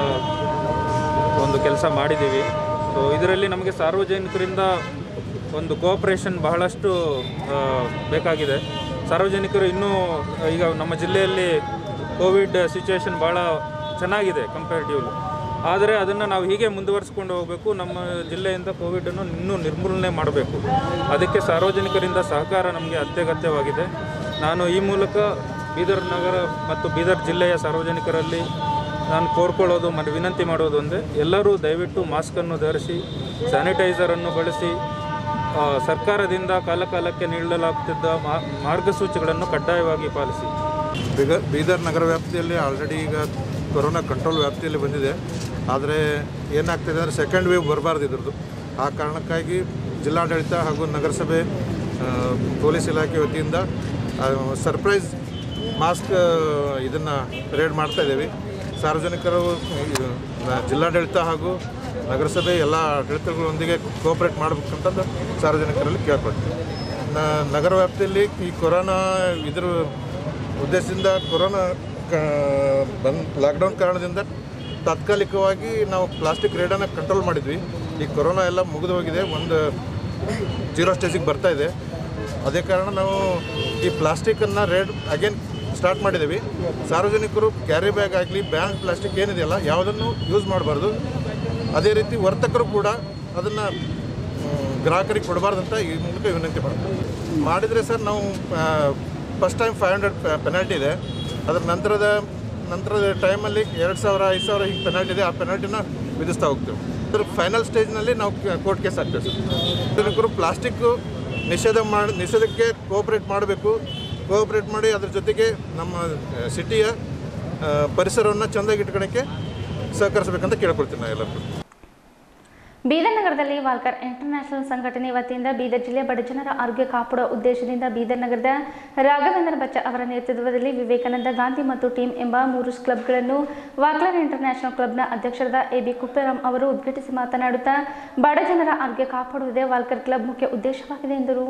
ಒಂದು ಕೆಲಸ ಮಾಡಿದ್ದೀವಿ ಸೊ ಇದರಲ್ಲಿ ನಮಗೆ ಸಾರ್ವಜನಿಕರಿಂದ ಒಂದು ಕೋಆಪ್ರೇಷನ್ ಬಹಳಷ್ಟು ಆ, ಬೇಕಾಗಿದೆ ಸಾರ್ವಜನಿಕರು ಇನ್ನೂ ಈಗ ನಮ್ಮ ಜಿಲ್ಲೆಯಲ್ಲಿ ಕೋವಿಡ್ ಸಿಚುವೇಶನ್ ಭಾಳ ಚೆನ್ನಾಗಿದೆ ಕಂಪೇರಿಟಿವ್ಲಿ ಆದರೆ ಅದನ್ನು ನಾವು ಹೀಗೆ ಮುಂದುವರಿಸ್ಕೊಂಡು ಹೋಗಬೇಕು ನಮ್ಮ ಜಿಲ್ಲೆಯಿಂದ ಕೋವಿಡನ್ನು ಇನ್ನೂ ನಿರ್ಮೂಲನೆ ಮಾಡಬೇಕು ಅದಕ್ಕೆ ಸಾರ್ವಜನಿಕರಿಂದ ಸಹಕಾರ ನಮಗೆ ಅತ್ಯಗತ್ಯವಾಗಿದೆ ನಾನು ಈ ಮೂಲಕ ಬೀದರ್ ನಗರ ಮತ್ತು ಬೀದರ್ ಜಿಲ್ಲೆಯ ಸಾರ್ವಜನಿಕರಲ್ಲಿ ನಾನು ಕೋರ್ಕೊಳ್ಳೋದು ಮತ್ತು ವಿನಂತಿ ಮಾಡೋದು ಒಂದೇ ಎಲ್ಲರೂ ದಯವಿಟ್ಟು ಮಾಸ್ಕನ್ನು ಧರಿಸಿ ಸ್ಯಾನಿಟೈಸರನ್ನು ಬಳಸಿ ಆ, ಸರ್ಕಾರದಿಂದ ಕಾಲಕಾಲಕ್ಕೆ ನೀಡಲಾಗುತ್ತಿದ್ದ ಮಾ- ಮಾರ್ಗಸೂಚಿಗಳನ್ನು ಕಡ್ಡಾಯವಾಗಿ ಪಾಲಿಸಿ ಬಿಗ ಬೀದರ್ ನಗರ ವ್ಯಾಪ್ತಿಯಲ್ಲಿ ಆಲ್ರೆಡಿ ಈಗ ಕೊರೋನಾ ಕಂಟ್ರೋಲ್ ವ್ಯಾಪ್ತಿಯಲ್ಲಿ ಬಂದಿದೆ ಆದರೆ ಏನಾಗ್ತಿದೆ ಅಂದರೆ ಸೆಕೆಂಡ್ ವೇವ್ ಬರಬಾರ್ದು ಇದ್ರದ್ದು ಆ ಕಾರಣಕ್ಕಾಗಿ ಜಿಲ್ಲಾಡಳಿತ ಹಾಗೂ ನಗರಸಭೆ ಆ, ಪೊಲೀಸ್ ಇಲಾಖೆ ವತಿಯಿಂದ ಸರ್ಪ್ರೈಸ್ ಮಾಸ್ಕ್ ಇದನ್ನು ರೇಡ್ ಮಾಡ್ತಾ ಇದ್ದೀವಿ ಸಾರ್ವಜನಿಕರು ಇದು, ನ- ಜಿಲ್ಲಾಡಳಿತ ಹಾಗೂ ನಗರಸಭೆ ಎಲ್ಲ ಆಡಳಿತಗಳೊಂದಿಗೆ ಕೋಆಪ್ರೇಟ್ ಮಾಡಬೇಕಂತಂದು ಸಾರ್ವಜನಿಕರಲ್ಲಿ ಕೇಳ್ಕೊಳ್ತೀವಿ ನ ನಗರ ವ್ಯಾಪ್ತಿಯಲ್ಲಿ ಈ ಕೊರೋನಾ ಇದ್ರ ಉದ್ದೇಶದಿಂದ ಕೊರೋನಾ ಕ ಬಂದ್ ಲಾಕ್ಡೌನ್ ಕಾರಣದಿಂದ ತಾತ್ಕಾಲಿಕವಾಗಿ ನಾವು ಪ್ಲಾಸ್ಟಿಕ್ ರೇಡನ್ನು ಕಂಟ್ರೋಲ್ ಮಾಡಿದ್ವಿ ಈ ಕೊರೋನಾ ಎಲ್ಲ ಮುಗಿದು ಹೋಗಿದೆ ಒಂದು ಜೀರೋ ಸ್ಟೇಜಿಗೆ ಬರ್ತಾ ಇದೆ ಅದೇ ಕಾರಣ ನಾವು ಈ ಪ್ಲಾಸ್ಟಿಕ್ಕನ್ನು ರೇಡ್ ಅಗೇನ್ ಸ್ಟಾರ್ಟ್ ಮಾಡಿದ್ದೀವಿ ಸಾರ್ವಜನಿಕರು ಕ್ಯಾರಿ ಬ್ಯಾಗ್ ಆಗಲಿ ಬ್ಯಾನ್ ಪ್ಲಾಸ್ಟಿಕ್ ಏನಿದೆಯಲ್ಲ ಯಾವುದನ್ನು ಯೂಸ್ ಮಾಡಬಾರ್ದು ಅದೇ ರೀತಿ ವರ್ತಕರು ಕೂಡ ಅದನ್ನು ಗ್ರಾಹಕರಿಗೆ ಕೊಡಬಾರ್ದಂತ ಈ ಮೂಲಕ ವಿನಂತಿ ಮಾಡ್ತೀವಿ ಮಾಡಿದರೆ ಸರ್ ನಾವು first time five hundred penalty ಇದೆ ಅದರ ನಂತರದ ನಂತರದ ಟೈಮಲ್ಲಿ ಎರಡು ಸಾವಿರ ಐದು ಸಾವಿರ ಹಿಂಗೆ ಪೆನಾಲ್ಟಿ ಇದೆ ಆ ಪೆನಾಲ್ಟಿನ ವಿಧಿಸ್ತಾ ಹೋಗ್ತೇವೆ ಅದ್ರ ಫೈನಲ್ ಸ್ಟೇಜ್ನಲ್ಲಿ ನಾವು ಕೋರ್ಟ್ ಕೇಸ್ ಹಾಕ್ತೇವೆ ಸರ್ ಸಾರ್ವಜನಿಕರು ಪ್ಲಾಸ್ಟಿಕ್ಕು ನಿಷೇಧ ಮಾಡಿ ನಿಷೇಧಕ್ಕೆ ಕೋಆಪ್ರೇಟ್ ಮಾಡಬೇಕು ಕೋಆಪ್ರೇಟ್ ಮಾಡಿ ಅದ್ರ ಜೊತೆಗೆ ನಮ್ಮ ಸಿಟಿಯ ಪರಿಸರವನ್ನು ಚೆಂದಾಗಿ ಇಟ್ಕೊಳ್ಳೋಕ್ಕೆ ಸಹಕರಿಸಬೇಕಂತ ಕೇಳ್ಕೊಳ್ತೀನಿ ನಾನು ಎಲ್ಲರಿಗೂ ಬೀದರ್ ನಗರದಲ್ಲಿ ವಾಲ್ಕರ್ ಇಂಟರ್ನ್ಯಾಷನಲ್ ಸಂಘಟನೆ ವತಿಯಿಂದ ಬೀದರ್ ಜಿಲ್ಲೆಯ ಬಡಜನರ ಆರೋಗ್ಯ ಕಾಪಾಡುವ ಉದ್ದೇಶದಿಂದ ಬೀದರ್ ನಗರದ ರಾಘವೇಂದ್ರ ಬಚ್ಚ ಅವರ ನೇತೃತ್ವದಲ್ಲಿ ವಿವೇಕಾನಂದ ಗಾಂಧಿ ಮತ್ತು ಟೀಮ್ ಎಂಬ ಮೂರು ಕ್ಲಬ್ಗಳನ್ನು ವಾಕ್ಲರ್ ಇಂಟರ್ನ್ಯಾಷನಲ್ ಕ್ಲಬ್ನ ಅಧ್ಯಕ್ಷರಾದ ಎ ಬಿ ಕುಪ್ಪೇರಾಮ್ ಅವರು ಉದ್ಘಾಟಿಸಿ ಮಾತನಾಡುತ್ತಾ ಬಡಜನರ ಆರೋಗ್ಯ ಕಾಪಾಡುವುದೇ ವಾಲ್ಕರ್ ಕ್ಲಬ್ ಮುಖ್ಯ ಉದ್ದೇಶವಾಗಿದೆ ಎಂದರು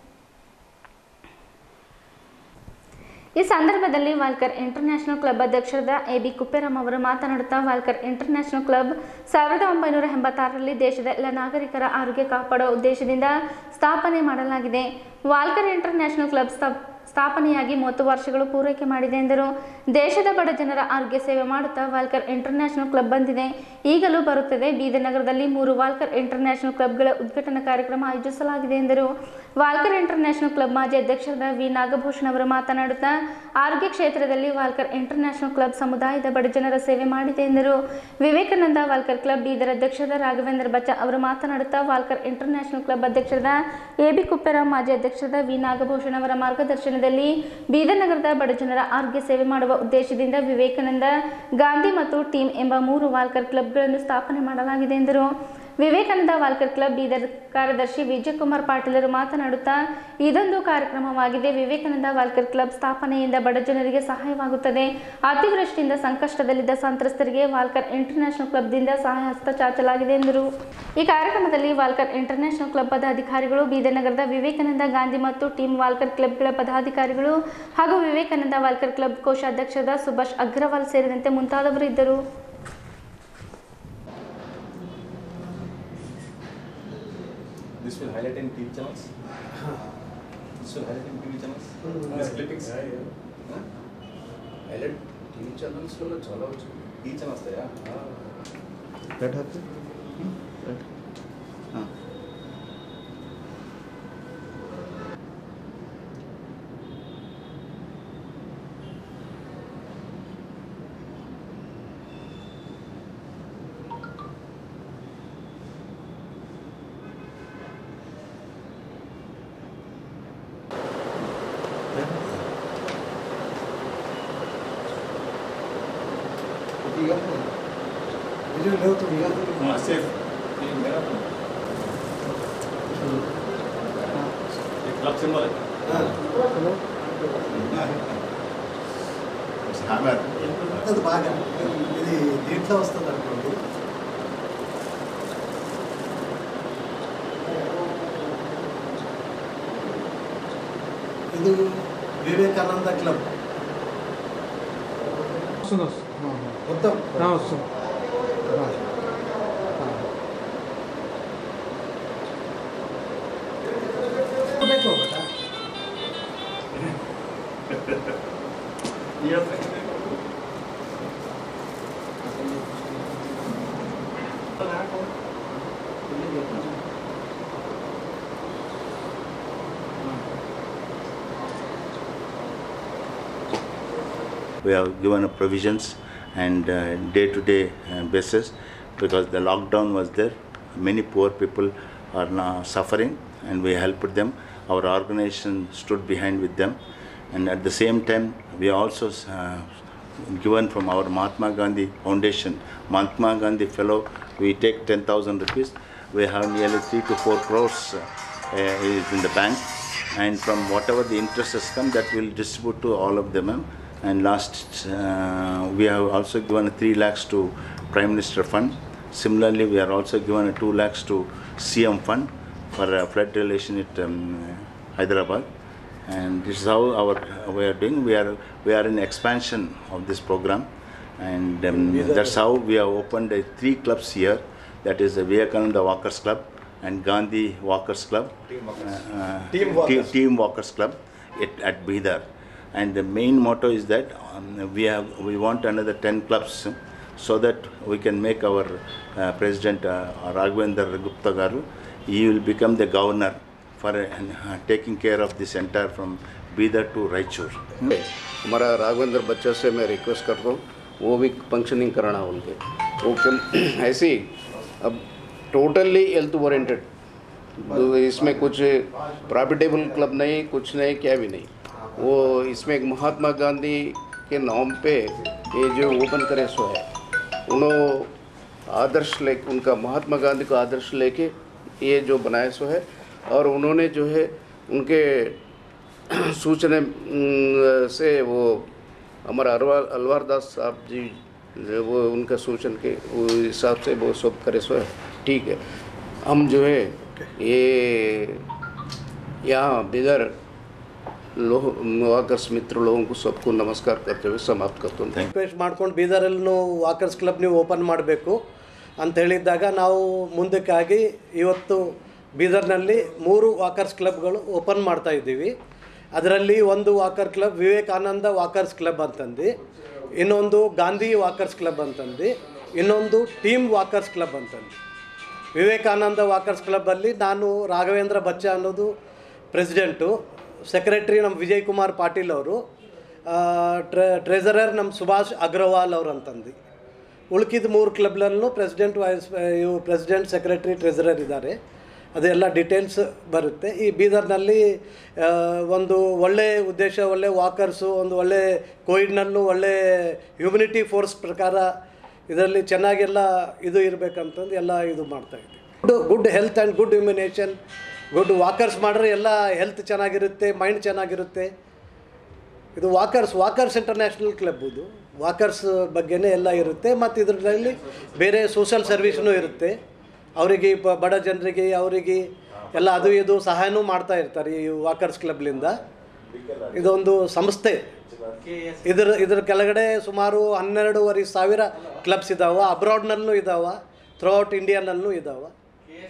ಈ ಸಂದರ್ಭದಲ್ಲಿ ವಾಲ್ಕರ್ ಇಂಟರ್ನ್ಯಾಷನಲ್ ಕ್ಲಬ್ ಅಧ್ಯಕ್ಷರಾದ ಎ ಬಿ ಕುಪ್ಪೇರಾಮ್ ಅವರು ಮಾತನಾಡುತ್ತಾ ವಾಲ್ಕರ್ ಇಂಟರ್ನ್ಯಾಷನಲ್ ಕ್ಲಬ್ ಸಾವಿರದ ಒಂಬೈನೂರ ಎಂಬತ್ತಾರರಲ್ಲಿ ದೇಶದ ಎಲ್ಲ ನಾಗರಿಕರ ಆರೋಗ್ಯ ಕಾಪಾಡುವ ಉದ್ದೇಶದಿಂದ ಸ್ಥಾಪನೆ ಮಾಡಲಾಗಿದೆ ವಾಲ್ಕರ್ ಇಂಟರ್ನ್ಯಾಷನಲ್ ಕ್ಲಬ್ ಸ್ಥಾಪ್ ಸ್ಥಾಪನೆಯಾಗಿ ಮೂವತ್ತು ವರ್ಷಗಳು ಪೂರೈಕೆ ಮಾಡಿದೆ ಎಂದರು ದೇಶದ ಬಡ ಜನರ ಆರೋಗ್ಯ ಸೇವೆ ಮಾಡುತ್ತಾ ವಾಲ್ಕರ್ ಇಂಟರ್ನ್ಯಾಷನಲ್ ಕ್ಲಬ್ ಬಂದಿದೆ ಈಗಲೂ ಬರುತ್ತದೆ ಬೀದರ್ ನಗರದಲ್ಲಿ ಮೂರು ವಾಲ್ಕರ್ ಇಂಟರ್ನ್ಯಾಷನಲ್ ಕ್ಲಬ್ಗಳ ಉದ್ಘಾಟನಾ ಕಾರ್ಯಕ್ರಮ ಆಯೋಜಿಸಲಾಗಿದೆ ಎಂದರು ವಾಲ್ಕರ್ ಇಂಟರ್ನ್ಯಾಷನಲ್ ಕ್ಲಬ್ ಮಾಜಿ ಅಧ್ಯಕ್ಷರಾದ ವಿ ನಾಗಭೂಷಣ್ ಅವರು ಮಾತನಾಡುತ್ತಾ ಆರೋಗ್ಯ ಕ್ಷೇತ್ರದಲ್ಲಿ ವಾಲ್ಕರ್ ಇಂಟರ್ನ್ಯಾಷನಲ್ ಕ್ಲಬ್ ಸಮುದಾಯದ ಬಡಜನರ ಸೇವೆ ಮಾಡಿದೆ ಎಂದರು ವಿವೇಕಾನಂದ ವಾಲ್ಕರ್ ಕ್ಲಬ್ ಬೀದರ್ ಅಧ್ಯಕ್ಷರಾದ ರಾಘವೇಂದ್ರ ಬಚ್ಚ ಅವರು ಮಾತನಾಡುತ್ತಾ ವಾಲ್ಕರ್ ಇಂಟರ್ನ್ಯಾಷನಲ್ ಕ್ಲಬ್ ಅಧ್ಯಕ್ಷರಾದ ಎ ಬಿ ಕುಪ್ಪೇರಾಮ್ ಮಾಜಿ ಅಧ್ಯಕ್ಷರಾದ ವಿ ನಾಗಭೂಷಣ್ ಅವರ ಮಾರ್ಗದರ್ಶನದಲ್ಲಿ ಬೀದರ್ ನಗರದ ಬಡಜನರ ಆರೋಗ್ಯ ಸೇವೆ ಮಾಡುವ ಉದ್ದೇಶದಿಂದ ವಿವೇಕಾನಂದ ಗಾಂಧಿ ಮತ್ತು ಟೀಮ್ ಎಂಬ ಮೂರು ವಾಲ್ಕರ್ ಕ್ಲಬ್ಗಳನ್ನು ಸ್ಥಾಪನೆ ಮಾಡಲಾಗಿದೆ ಎಂದರು ವಿವೇಕಾನಂದ ವಾಲ್ಕರ್ ಕ್ಲಬ್ ಬೀದರ್ ಕಾರ್ಯದರ್ಶಿ ವಿಜಯಕುಮಾರ್ ಪಾಟೀಲರು ಮಾತನಾಡುತ್ತಾ ಇದೊಂದು ಕಾರ್ಯಕ್ರಮವಾಗಿದೆ ವಿವೇಕಾನಂದ ವಾಲ್ಕರ್ ಕ್ಲಬ್ ಸ್ಥಾಪನೆಯಿಂದ ಬಡ ಜನರಿಗೆ ಸಹಾಯವಾಗುತ್ತದೆ ಅತಿವೃಷ್ಟಿಯಿಂದ ಸಂಕಷ್ಟದಲ್ಲಿದ್ದ ಸಂತ್ರಸ್ತರಿಗೆ ವಾಲ್ಕರ್ ಇಂಟರ್ನ್ಯಾಷನಲ್ ಕ್ಲಬ್ದಿಂದ ಸಹಾಯ ಹಸ್ತ ಚಾಚಲಾಗಿದೆ ಎಂದರು ಈ ಕಾರ್ಯಕ್ರಮದಲ್ಲಿ ವಾಲ್ಕರ್ ಇಂಟರ್ನ್ಯಾಷನಲ್ ಕ್ಲಬ್ ಪದಾಧಿಕಾರಿಗಳು ಬೀದರ್ ನಗರದ ವಿವೇಕಾನಂದ ಗಾಂಧಿ ಮತ್ತು ಟೀಮ್ ವಾಲ್ಕರ್ ಕ್ಲಬ್ಗಳ ಪದಾಧಿಕಾರಿಗಳು ಹಾಗೂ ವಿವೇಕಾನಂದ ವಾಲ್ಕರ್ ಕ್ಲಬ್ ಕೋಶಾಧ್ಯಕ್ಷರಾದ ಸುಭಾಷ್ ಅಗ್ರವಾಲ್ ಸೇರಿದಂತೆ ಮುಂತಾದವರು ಇದ್ದರು This will highlight in team channels. Highlight TV ఛానల్స్లో చాలా వచ్చింది ఈ ఛానల్ వస్తాయా రెడ్ హ్యాపీ రెడ్ ಹಾಂ అది బాగా ఇది దీంట్లో వస్తుంది అనుకోండి ఇది వివేకానంద క్లబ్ వస్తుంది వస్తుంది మొత్తం ఆ, వస్తుంది ಬೇಕು ಗೊತ್ತಾ? we have given a provisions and uh, day-to-day uh, basis because the lockdown was there. Many poor people are now suffering and we helped them. Our organization stood behind with them and at the same time we also uh, given from our Mahatma Gandhi Foundation, Mahatma Gandhi Fellow, we take 10,000 rupees. We have nearly 3 to 4 crores uh, is in the bank and from whatever the interest has come that will distribute to all of them. ma'am. And last, uh, we have also given 3 lakhs to Prime Minister Fund. Similarly, we are also given a 2 lakhs to CM Fund for uh, flood relation at um, Hyderabad. And this is how our we are doing. We are we are in expansion of this program, and um, that's how we have opened uh, three clubs here. That is the Vivekananda Walkers Club and Gandhi Walkers Club, Team Walkers, uh, Team Walkers. Team Walkers Club at, at Bidar. And the main motto is that um, we have we want another 10 clubs so that we can make our uh, president uh, Raghavendra Gupta Garu, he will become the governor for uh, taking care of this entire from Bidar to Raichur. हमारा राघवेंद्र बच्चा से मैं request करता हूँ वो भी functioning कराना उनके वो कम ऐसे ही अब टोटली हेल्थ ओरिएंटेड इसमें कुछ प्रॉफिटेबल क्लब नहीं कुछ नहीं क्या भी नहीं वो इसमें एक महात्मा गांधी के नाम पे ये जो ओपन करे सो है उन्होंने आदर्श ले उनका महात्मा गांधी को आदर्श लेके ये जो बनाया सो है और उन्होंने जो है उनके सूचना अम, से वो हमारा अलवार अलवार दास साहब जी जो वो उनका सूचन के वो हिसाब से वो सब करे सो है ठीक है हम जो है ये यहाँ बिदर लोह वाकर्स मित्र लोगों को सबको नमस्कार करते हुए समाप्त करता हूँ ರಿಕ್ವೆಸ್ಟ್ ಮಾಡ್ಕೊಂಡು ಬೀದರಲ್ಲೂ ವಾಕರ್ಸ್ ಕ್ಲಬ್ ನೀವು ಓಪನ್ ಮಾಡಬೇಕು ಅಂತ ಹೇಳಿದ್ದಾಗ ನಾವು ಮುಂದಕ್ಕಾಗಿ ಇವತ್ತು ಬೀದರ್ನಲ್ಲಿ ಮೂರು ವಾಕರ್ಸ್ ಕ್ಲಬ್ಗಳು ಓಪನ್ ಮಾಡ್ತಾ ಇದ್ದೀವಿ ಅದರಲ್ಲಿ ಒಂದು walker club Vivekananda walkers club ಅಂತಂದು ಇನ್ನೊಂದು ಗಾಂಧಿ ವಾಕರ್ಸ್ ಕ್ಲಬ್ ಅಂತಂದು ಇನ್ನೊಂದು ಟೀಮ್ ವಾಕರ್ಸ್ ಕ್ಲಬ್ ಅಂತಂದು ವಿವೇಕಾನಂದ ವಾಕರ್ಸ್ ಕ್ಲಬ್ಬಲ್ಲಿ ನಾನು ರಾಘವೇಂದ್ರ ಬಚ್ಚ ಅನ್ನೋದು ಪ್ರೆಸಿಡೆಂಟು ಸೆಕ್ರೆಟ್ರಿ ನಮ್ಮ ವಿಜಯ್ ಕುಮಾರ್ ಪಾಟೀಲ್ ಅವರು ಆ, ಟ್ರೆ ಟ್ರೆಸರರ್ ನಮ್ಮ ಸುಭಾಷ್ ಅಗ್ರವಾಲ್ ಅವರು ಅಂತಂದು ಉಳ್ಕಿದ ಮೂರು ಕ್ಲಬ್ಲಲ್ಲೂ ಪ್ರೆಸಿಡೆಂಟ್ ವೈಸ್ ಇವು ಪ್ರೆಸಿಡೆಂಟ್ ಸೆಕ್ರೆಟ್ರಿ ಟ್ರೆಸರರ್ ಇದ್ದಾರೆ ಅದೆಲ್ಲ ಡೀಟೇಲ್ಸ್ ಬರುತ್ತೆ ಈ ಬೀದರ್ನಲ್ಲಿ ಆ, ಒಂದು ಒಳ್ಳೆ ಉದ್ದೇಶ ಒಳ್ಳೆ ವಾಕರ್ಸು ಒಂದು ಒಳ್ಳೆ ಕೋವಿಡ್ನಲ್ಲೂ ಒಳ್ಳೆ ಹ್ಯುಮಿನಿಟಿ ಫೋರ್ಸ್ ಪ್ರಕಾರ ಇದರಲ್ಲಿ ಚೆನ್ನಾಗೆಲ್ಲ ಇದು ಇರಬೇಕಂತಂದು ಎಲ್ಲ ಇದು ಮಾಡ್ತಾ ಇದ್ದೀವಿ good good health and good immunisation good walkers ಮಾಡಿದ್ರೆ ಎಲ್ಲ ಹೆಲ್ತ್ ಚೆನ್ನಾಗಿರುತ್ತೆ ಮೈಂಡ್ ಚೆನ್ನಾಗಿರುತ್ತೆ ಇದು ವಾಕರ್ಸ್ ವಾಕರ್ಸ್ ಇಂಟರ್ನ್ಯಾಷನಲ್ ಕ್ಲಬ್ ಇದು ವಾಕರ್ಸ್ ಬಗ್ಗೆನೇ ಎಲ್ಲ ಇರುತ್ತೆ ಮತ್ತು ಇದರಲ್ಲಿ ಬೇರೆ ಸೋಷಲ್ ಸರ್ವಿಸ್ನೂ ಇರುತ್ತೆ ಅವರಿಗೆ ಬ- ಬಡ ಜನರಿಗೆ ಅವರಿಗೆ ಎಲ್ಲ ಅದು ಇದು ಸಹಾಯನೂ ಮಾಡ್ತಾ ಇರ್ತಾರೆ ಈ ವಾಕರ್ಸ್ ಕ್ಲಬ್ಲಿಂದ ಇದೊಂದು ಸಂಸ್ಥೆ ಇದ್ರ ಇದ್ರ ಕೆಳಗಡೆ ಸುಮಾರು ಹನ್ನೆರಡೂವರೆ ಸಾವಿರ ಕ್ಲಬ್ಸ್ ಇದಾವೆ ಅಬ್ರಾಡ್ನಲ್ಲೂ ಇದಾವೆ ಥ್ರೂ ಔಟ್ ಇಂಡಿಯಾನಲ್ಲೂ ಇದಾವೆ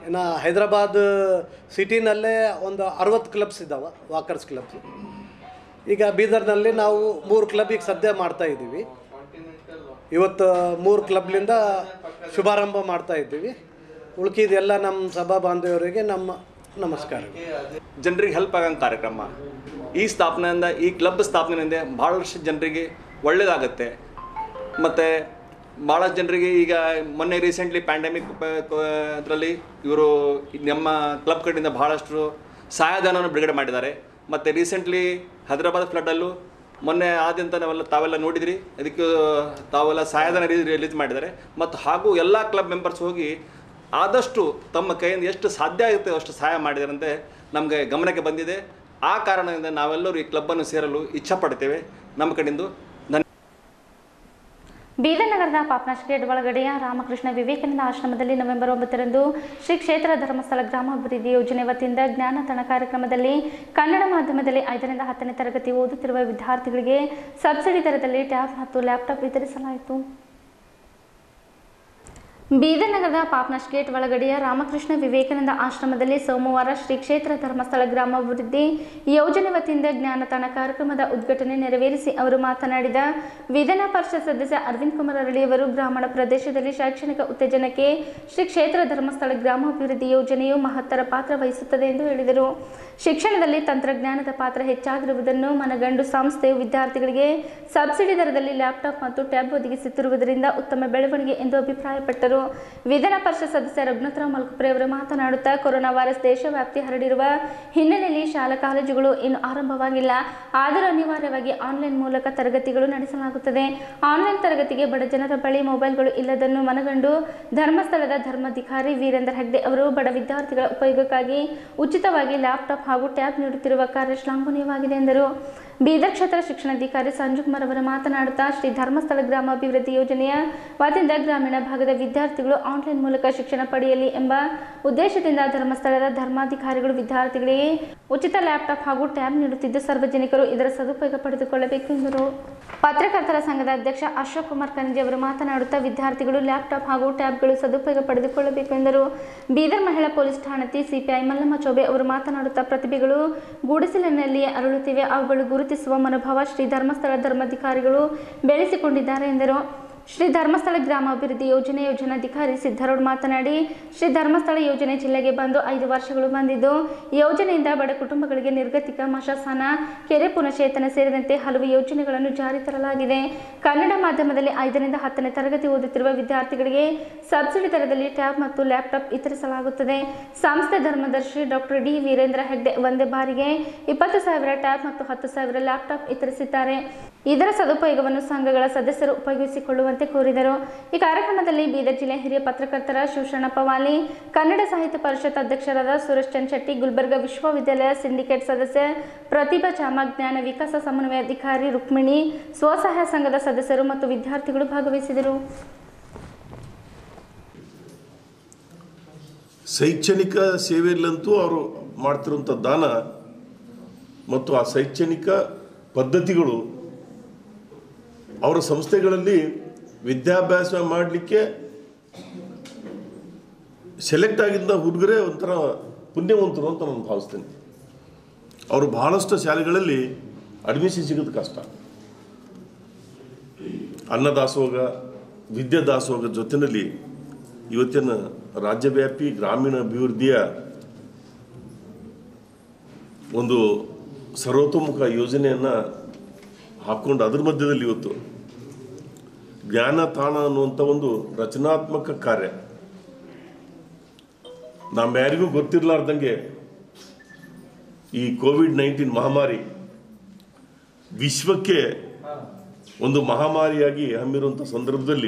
ಇನ್ನು ಹೈದರಾಬಾದ್ ಸಿಟಿನಲ್ಲೇ ಒಂದು ಅರವತ್ತು ಕ್ಲಬ್ಸ್ ಇದ್ದಾವೆ ವಾಕರ್ಸ್ ಕ್ಲಬ್ಸ್ ಈಗ ಬೀದರ್ನಲ್ಲಿ ನಾವು ಮೂರು ಕ್ಲಬ್ ಈಗ ಸದ್ಯ ಮಾಡ್ತಾ ಇದ್ದೀವಿ ಇವತ್ತು ಮೂರು ಕ್ಲಬ್ಲಿಂದ ಶುಭಾರಂಭ ಮಾಡ್ತಾ ಇದ್ದೀವಿ ಉಳ್ಕಿದೆಲ್ಲ ನಮ್ಮ ಸಭಾ ಬಾಂಧವರಿಗೆ ನಮ್ಮ ನಮಸ್ಕಾರ ಜನರಿಗೆ ಹೆಲ್ಪ್ ಆಗಂಗೆ ಕಾರ್ಯಕ್ರಮ ಈ ಸ್ಥಾಪನೆಯಿಂದ ಈ ಕ್ಲಬ್ ಸ್ಥಾಪನೆಯಿಂದ ಭಾಳಷ್ಟು ಜನರಿಗೆ ಒಳ್ಳೆಯದಾಗತ್ತೆ ಮತ್ತು ಭಾಳಷ್ಟು ಜನರಿಗೆ ಈಗ ಮೊನ್ನೆ ರೀಸೆಂಟ್ಲಿ ಪ್ಯಾಂಡಮಿಕ್ ಅದರಲ್ಲಿ ಇವರು ನಮ್ಮ ಕ್ಲಬ್ ಕಡೆಯಿಂದ ಭಾಳಷ್ಟು ಸಹಾಯಧನವನ್ನು ಬಿಡುಗಡೆ ಮಾಡಿದ್ದಾರೆ ಮತ್ತು ರೀಸೆಂಟ್ಲಿ ಹೈದರಾಬಾದ್ ಫ್ಲಡ್ಡಲ್ಲೂ ಮೊನ್ನೆ ಆದ್ಯಂತ ನಾವೆಲ್ಲ ತಾವೆಲ್ಲ ನೋಡಿದ್ರಿ ಅದಕ್ಕೆ ತಾವೆಲ್ಲ ಸಹಾಯಧನ ರಿಲೀಸ್ ಮಾಡಿದ್ದಾರೆ ಮತ್ತು ಹಾಗೂ ಎಲ್ಲ ಕ್ಲಬ್ ಮೆಂಬರ್ಸ್ ಹೋಗಿ ಆದಷ್ಟು ತಮ್ಮ ಕೈಯಿಂದ ಎಷ್ಟು ಸಾಧ್ಯ ಆಗುತ್ತೆ ಅಷ್ಟು ಸಹಾಯ ಮಾಡಿದಾರಂತೆ ನಮಗೆ ಗಮನಕ್ಕೆ ಬಂದಿದೆ ಆ ಕಾರಣದಿಂದ ನಾವೆಲ್ಲರೂ ಈ ಕ್ಲಬ್ಬನ್ನು ಸೇರಲು ಇಚ್ಛಪಡ್ತೇವೆ ನಮ್ಮ ಕಡೆಯಿಂದ ಧನ್ಯ ಬೀದರ್ ನಗರದ ಪಾಪ್ನಾಶ್ ಗೇಟ್ ಒಳಗಡೆಯ ರಾಮಕೃಷ್ಣ ವಿವೇಕಾನಂದ ಆಶ್ರಮದಲ್ಲಿ ನವೆಂಬರ್ ಒಂಬತ್ತರಂದು ಶ್ರೀ ಕ್ಷೇತ್ರ ಧರ್ಮಸ್ಥಳ ಗ್ರಾಮಾಭಿವೃದ್ಧಿ ಯೋಜನೆ ವತಿಯಿಂದ ಜ್ಞಾನತಣ ಕಾರ್ಯಕ್ರಮದಲ್ಲಿ ಕನ್ನಡ ಮಾಧ್ಯಮದಲ್ಲಿ ಐದರಿಂದ ಹತ್ತನೇ ತರಗತಿ ಓದುತ್ತಿರುವ ವಿದ್ಯಾರ್ಥಿಗಳಿಗೆ ಸಬ್ಸಿಡಿ ದರದಲ್ಲಿ ಟ್ಯಾಬ್ ಮತ್ತು ಲ್ಯಾಪ್ಟಾಪ್ ವಿತರಿಸಲಾಯಿತು ಬೀದರ್ ನಗರದ ಪಾಪ್ನಾಶ್ ಗೇಟ್ ಒಳಗಡೆಯ ರಾಮಕೃಷ್ಣ ವಿವೇಕಾನಂದ ಆಶ್ರಮದಲ್ಲಿ ಸೋಮವಾರ ಶ್ರೀ ಕ್ಷೇತ್ರ ಧರ್ಮಸ್ಥಳ ಗ್ರಾಮಾಭಿವೃದ್ಧಿ ಯೋಜನೆ ವತಿಯಿಂದ ಜ್ಞಾನತಾಣ ಕಾರ್ಯಕ್ರಮದ ಉದ್ಘಾಟನೆ ನೆರವೇರಿಸಿ ಅವರು ಮಾತನಾಡಿದ ವಿಧಾನ ಪರಿಷತ್ ಸದಸ್ಯ ಅರವಿಂದ್ ಕುಮಾರ್ ಅರಳಿಯವರು ಗ್ರಾಮೀಣ ಪ್ರದೇಶದಲ್ಲಿ ಶೈಕ್ಷಣಿಕ ಉತ್ತೇಜನಕ್ಕೆ ಶ್ರೀ ಕ್ಷೇತ್ರ ಧರ್ಮಸ್ಥಳ ಗ್ರಾಮಾಭಿವೃದ್ಧಿ ಯೋಜನೆಯು ಮಹತ್ತರ ಪಾತ್ರ ವಹಿಸುತ್ತದೆ ಎಂದು ಹೇಳಿದರು ಶಿಕ್ಷಣದಲ್ಲಿ ತಂತ್ರಜ್ಞಾನದ ಪಾತ್ರ ಹೆಚ್ಚಾಗಿರುವುದನ್ನು ಮನಗಂಡು ಸಂಸ್ಥೆಯು ವಿದ್ಯಾರ್ಥಿಗಳಿಗೆ ಸಬ್ಸಿಡಿ ದರದಲ್ಲಿ ಲ್ಯಾಪ್ಟಾಪ್ ಮತ್ತು ಟ್ಯಾಬ್ ಒದಗಿಸುತ್ತಿರುವುದರಿಂದ ಉತ್ತಮ ಬೆಳವಣಿಗೆ ಎಂದು ಅಭಿಪ್ರಾಯಪಟ್ಟರು ವಿಧಾನ ಪರಿಷತ್ ಸದಸ್ಯ ರಘುನಾಥರಾವ್ ಮಲ್ಕುಪ್ರೆ ಅವರು ಮಾತನಾಡುತ್ತಾ ಕೊರೋನಾ ವೈರಸ್ ದೇಶವ್ಯಾಪ್ತಿ ಹರಡಿರುವ ಹಿನ್ನೆಲೆಯಲ್ಲಿ ಶಾಲಾ ಕಾಲೇಜುಗಳು ಇನ್ನು ಆರಂಭವಾಗಿಲ್ಲ ಆದರೂ ಅನಿವಾರ್ಯವಾಗಿ ಆನ್ಲೈನ್ ಮೂಲಕ ತರಗತಿಗಳು ನಡೆಸಲಾಗುತ್ತದೆ ಆನ್ಲೈನ್ ತರಗತಿಗೆ ಬಡ ಜನರ ಬಳಿ ಮೊಬೈಲ್ಗಳು ಇಲ್ಲದನ್ನು ಮನಗಂಡು ಧರ್ಮಸ್ಥಳದ ಧರ್ಮಾಧಿಕಾರಿ ವೀರೇಂದ್ರ ಹೆಗ್ಡೆ ಅವರು ಬಡ ವಿದ್ಯಾರ್ಥಿಗಳ ಉಪಯೋಗಕ್ಕಾಗಿ ಉಚಿತವಾಗಿ ಲ್ಯಾಪ್ಟಾಪ್ ಹಾಗೂ ಟ್ಯಾಬ್ ನೀಡುತ್ತಿರುವ ಕಾರ್ಯ ಶ್ಲಾಘನೀಯವಾಗಿದೆ ಎಂದರು ಬೀದರ್ ಕ್ಷೇತ್ರ ಶಿಕ್ಷಣಾಧಿಕಾರಿ ಸಂಜು ಕುಮಾರ್ ಅವರು ಮಾತನಾಡುತ್ತಾ ಶ್ರೀ ಧರ್ಮಸ್ಥಳ ಗ್ರಾಮಾಭಿವೃದ್ಧಿ ಯೋಜನೆಯ ವತಿಯಿಂದ ಗ್ರಾಮೀಣ ಭಾಗದ ವಿದ್ಯಾರ್ಥಿಗಳು ಆನ್ಲೈನ್ ಮೂಲಕ ಶಿಕ್ಷಣ ಪಡೆಯಲಿ ಎಂಬ ಉದ್ದೇಶದಿಂದ ಧರ್ಮಸ್ಥಳದ ಧರ್ಮಾಧಿಕಾರಿಗಳು ವಿದ್ಯಾರ್ಥಿಗಳಿಗೆ ಉಚಿತ ಲ್ಯಾಪ್ಟಾಪ್ ಹಾಗೂ ಟ್ಯಾಬ್ ನೀಡುತ್ತಿದ್ದು ಸಾರ್ವಜನಿಕರು ಇದರ ಸದುಪಯೋಗ ಪಡೆದುಕೊಳ್ಳಬೇಕು ಎಂದರು ಪತ್ರಕರ್ತರ ಸಂಘದ ಅಧ್ಯಕ್ಷ ಅಶೋಕ್ ಕುಮಾರ್ ಕನಜಿ ಅವರು ಮಾತನಾಡುತ್ತಾ ವಿದ್ಯಾರ್ಥಿಗಳು ಲ್ಯಾಪ್ಟಾಪ್ ಹಾಗೂ ಟ್ಯಾಬ್ಗಳು ಸದುಪಯೋಗ ಪಡೆದುಕೊಳ್ಳಬೇಕು ಎಂದರು ಬೀದರ್ ಮಹಿಳಾ ಪೊಲೀಸ್ ಠಾಣತಿ ಸಿಪಿಐ ಮಲ್ಲಮ್ಮ ಚೌಬೆ ಅವರು ಮಾತನಾಡುತ್ತಾ ಪ್ರತಿಭೆಗಳು ಗೂಡಿಸಲಿನಲ್ಲಿಯೇ ಅರಳುತ್ತಿವೆ ಅವುಗಳು ಗುರುತಿಸುವ ಮನೋಭಾವ ಶ್ರೀ ಧರ್ಮಸ್ಥಳ ಧರ್ಮಾಧಿಕಾರಿಗಳು ಬೆಳೆಸಿಕೊಂಡಿದ್ದಾರೆ ಎಂದರು ಶ್ರೀ ಧರ್ಮಸ್ಥಳ ಗ್ರಾಮಾಭಿವೃದ್ಧಿ ಯೋಜನೆ ಯೋಜನಾಧಿಕಾರಿ ಸಿದ್ದರೋಡ್ ಮಾತನಾಡಿ ಶ್ರೀ ಧರ್ಮಸ್ಥಳ ಯೋಜನೆ ಜಿಲ್ಲೆಗೆ ಬಂದು ಐದು ವರ್ಷಗಳು ಬಂದಿದ್ದು ಯೋಜನೆಯಿಂದ ಬಡ ಕುಟುಂಬಗಳಿಗೆ ನಿರ್ಗತಿಕ ಮಶಾಸನ ಕೆರೆ ಪುನಶ್ಚೇತನ ಸೇರಿದಂತೆ ಹಲವು ಯೋಜನೆಗಳನ್ನು ಜಾರಿ ತರಲಾಗಿದೆ ಕನ್ನಡ ಮಾಧ್ಯಮದಲ್ಲಿ ಐದರಿಂದ ಹತ್ತನೇ ತರಗತಿ ಓದುತ್ತಿರುವ ವಿದ್ಯಾರ್ಥಿಗಳಿಗೆ ಸಬ್ಸಿಡಿ ದರದಲ್ಲಿ ಟ್ಯಾಬ್ ಮತ್ತು ಲ್ಯಾಪ್ಟಾಪ್ ವಿತರಿಸಲಾಗುತ್ತದೆ ಸಂಸ್ಥೆ ಧರ್ಮದರ್ಶಿ ಡಾಕ್ಟರ್ ಡಿ ವೀರೇಂದ್ರ ಹೆಗ್ಡೆ ಒಂದೇ ಬಾರಿಗೆ ಇಪ್ಪತ್ತು ಸಾವಿರ ಟ್ಯಾಬ್ ಮತ್ತು ಹತ್ತು ಸಾವಿರ ಲ್ಯಾಪ್ಟಾಪ್ ವಿತರಿಸಿದ್ದಾರೆ ಇದರ ಸದುಪಯೋಗವನ್ನು ಸಂಘಗಳ ಸದಸ್ಯರು ಉಪಯೋಗಿಸಿಕೊಳ್ಳುವಂತೆ ಕೋರಿದರು ಈ ಕಾರ್ಯಕ್ರಮದಲ್ಲಿ ಬೀದರ್ ಜಿಲ್ಲೆ ಹಿರಿಯ ಪತ್ರಕರ್ತರ ಶಿವಶರಣಪ್ಪ ವಾಲಿ ಕನ್ನಡ ಸಾಹಿತ್ಯ ಪರಿಷತ್ ಅಧ್ಯಕ್ಷರಾದ ಸುರೇಶ್ ಚಂದ್ ಶೆಟ್ಟಿ ಗುಲ್ಬರ್ಗಾ ವಿಶ್ವವಿದ್ಯಾಲಯ ಸಿಂಡಿಕೇಟ್ ಸದಸ್ಯ ಪ್ರತಿಭಾ ಚಾಮ ಜ್ಞಾನ ವಿಕಾಸ ಸಮನ್ವಯ ಅಧಿಕಾರಿ ರುಕ್ಮಿಣಿ ಸ್ವಸಹಾಯ ಸಂಘದ ಸದಸ್ಯರು ಮತ್ತು ವಿದ್ಯಾರ್ಥಿಗಳು ಭಾಗವಹಿಸಿದರು ಶೈಕ್ಷಣಿಕ ಸೇವೆಯಲ್ಲಂತೂ ಅವರು ಮಾಡ್ತಿರುವಂಥ ದಾನ ಮತ್ತು ಆ ಶೈಕ್ಷಣಿಕ ಪದ್ಧತಿಗಳು ಅವರ ಸಂಸ್ಥೆಗಳಲ್ಲಿ ವಿದ್ಯಾಭ್ಯಾಸ ಮಾಡಲಿಕ್ಕೆ ಸೆಲೆಕ್ಟ್ ಆಗಿದ್ದ ಹುಡುಗರೇ ಒಂಥರ ಪುಣ್ಯವಂತರು ಅಂತ ನಾನು ಭಾವಿಸ್ತೇನೆ ಅವರು ಬಹಳಷ್ಟು ಶಾಲೆಗಳಲ್ಲಿ ಅಡ್ಮಿಷನ್ ಸಿಗೋದು ಕಷ್ಟ ಅನ್ನದಾಸೋಗ ವಿದ್ಯಾದಾಸೋಗ ಜೊತೆಯಲ್ಲಿ ಇವತ್ತಿನ ರಾಜ್ಯವ್ಯಾಪಿ ಗ್ರಾಮೀಣ ಅಭಿವೃದ್ಧಿಯ ಒಂದು ಸರ್ವತೋಮುಖ ಯೋಜನೆಯನ್ನು ಹಾಕ್ಕೊಂಡು ಅದ್ರ ಮಧ್ಯದಲ್ಲಿ ಇವತ್ತು ಜ್ಞಾನ ತಾಣ ಅನ್ನುವಂಥ ಒಂದು ರಚನಾತ್ಮಕ ಕಾರ್ಯ ನಮ್ಮ್ಯಾರಿಗೂ ಗೊತ್ತಿರಲಾರ್ದಂಗೆ ಈ ಕೋವಿಡ್ ನೈನ್ಟೀನ್ ಮಹಾಮಾರಿ ವಿಶ್ವಕ್ಕೆ ಒಂದು ಮಹಾಮಾರಿಯಾಗಿ ಹಮ್ಮಿರುವಂಥ ಸಂದರ್ಭದಲ್ಲಿ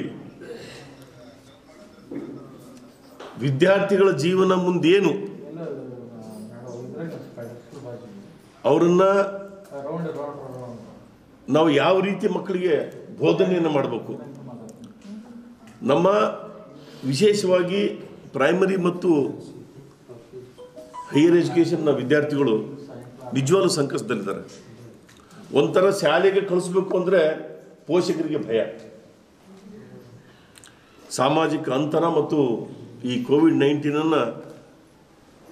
ವಿದ್ಯಾರ್ಥಿಗಳ ಜೀವನ ಮುಂದೇನು ಅವರನ್ನ ನಾವು ಯಾವ ರೀತಿ ಮಕ್ಕಳಿಗೆ ಬೋಧನೆಯನ್ನು ಮಾಡಬೇಕು ನಮ್ಮ ವಿಶೇಷವಾಗಿ ಪ್ರೈಮರಿ ಮತ್ತು ಹೈಯರ್ ಎಜುಕೇಷನ್ನ ವಿದ್ಯಾರ್ಥಿಗಳು ನಿಜವಾಗ್ಲೂ ಸಂಕಷ್ಟದಲ್ಲಿದ್ದಾರೆ ಒಂಥರ ಶಾಲೆಗೆ ಕಳಿಸ್ಬೇಕು ಅಂದರೆ ಪೋಷಕರಿಗೆ ಭಯ ಸಾಮಾಜಿಕ ಅಂತರ ಮತ್ತು ಈ ಕೋವಿಡ್ ನೈನ್ಟೀನನ್ನು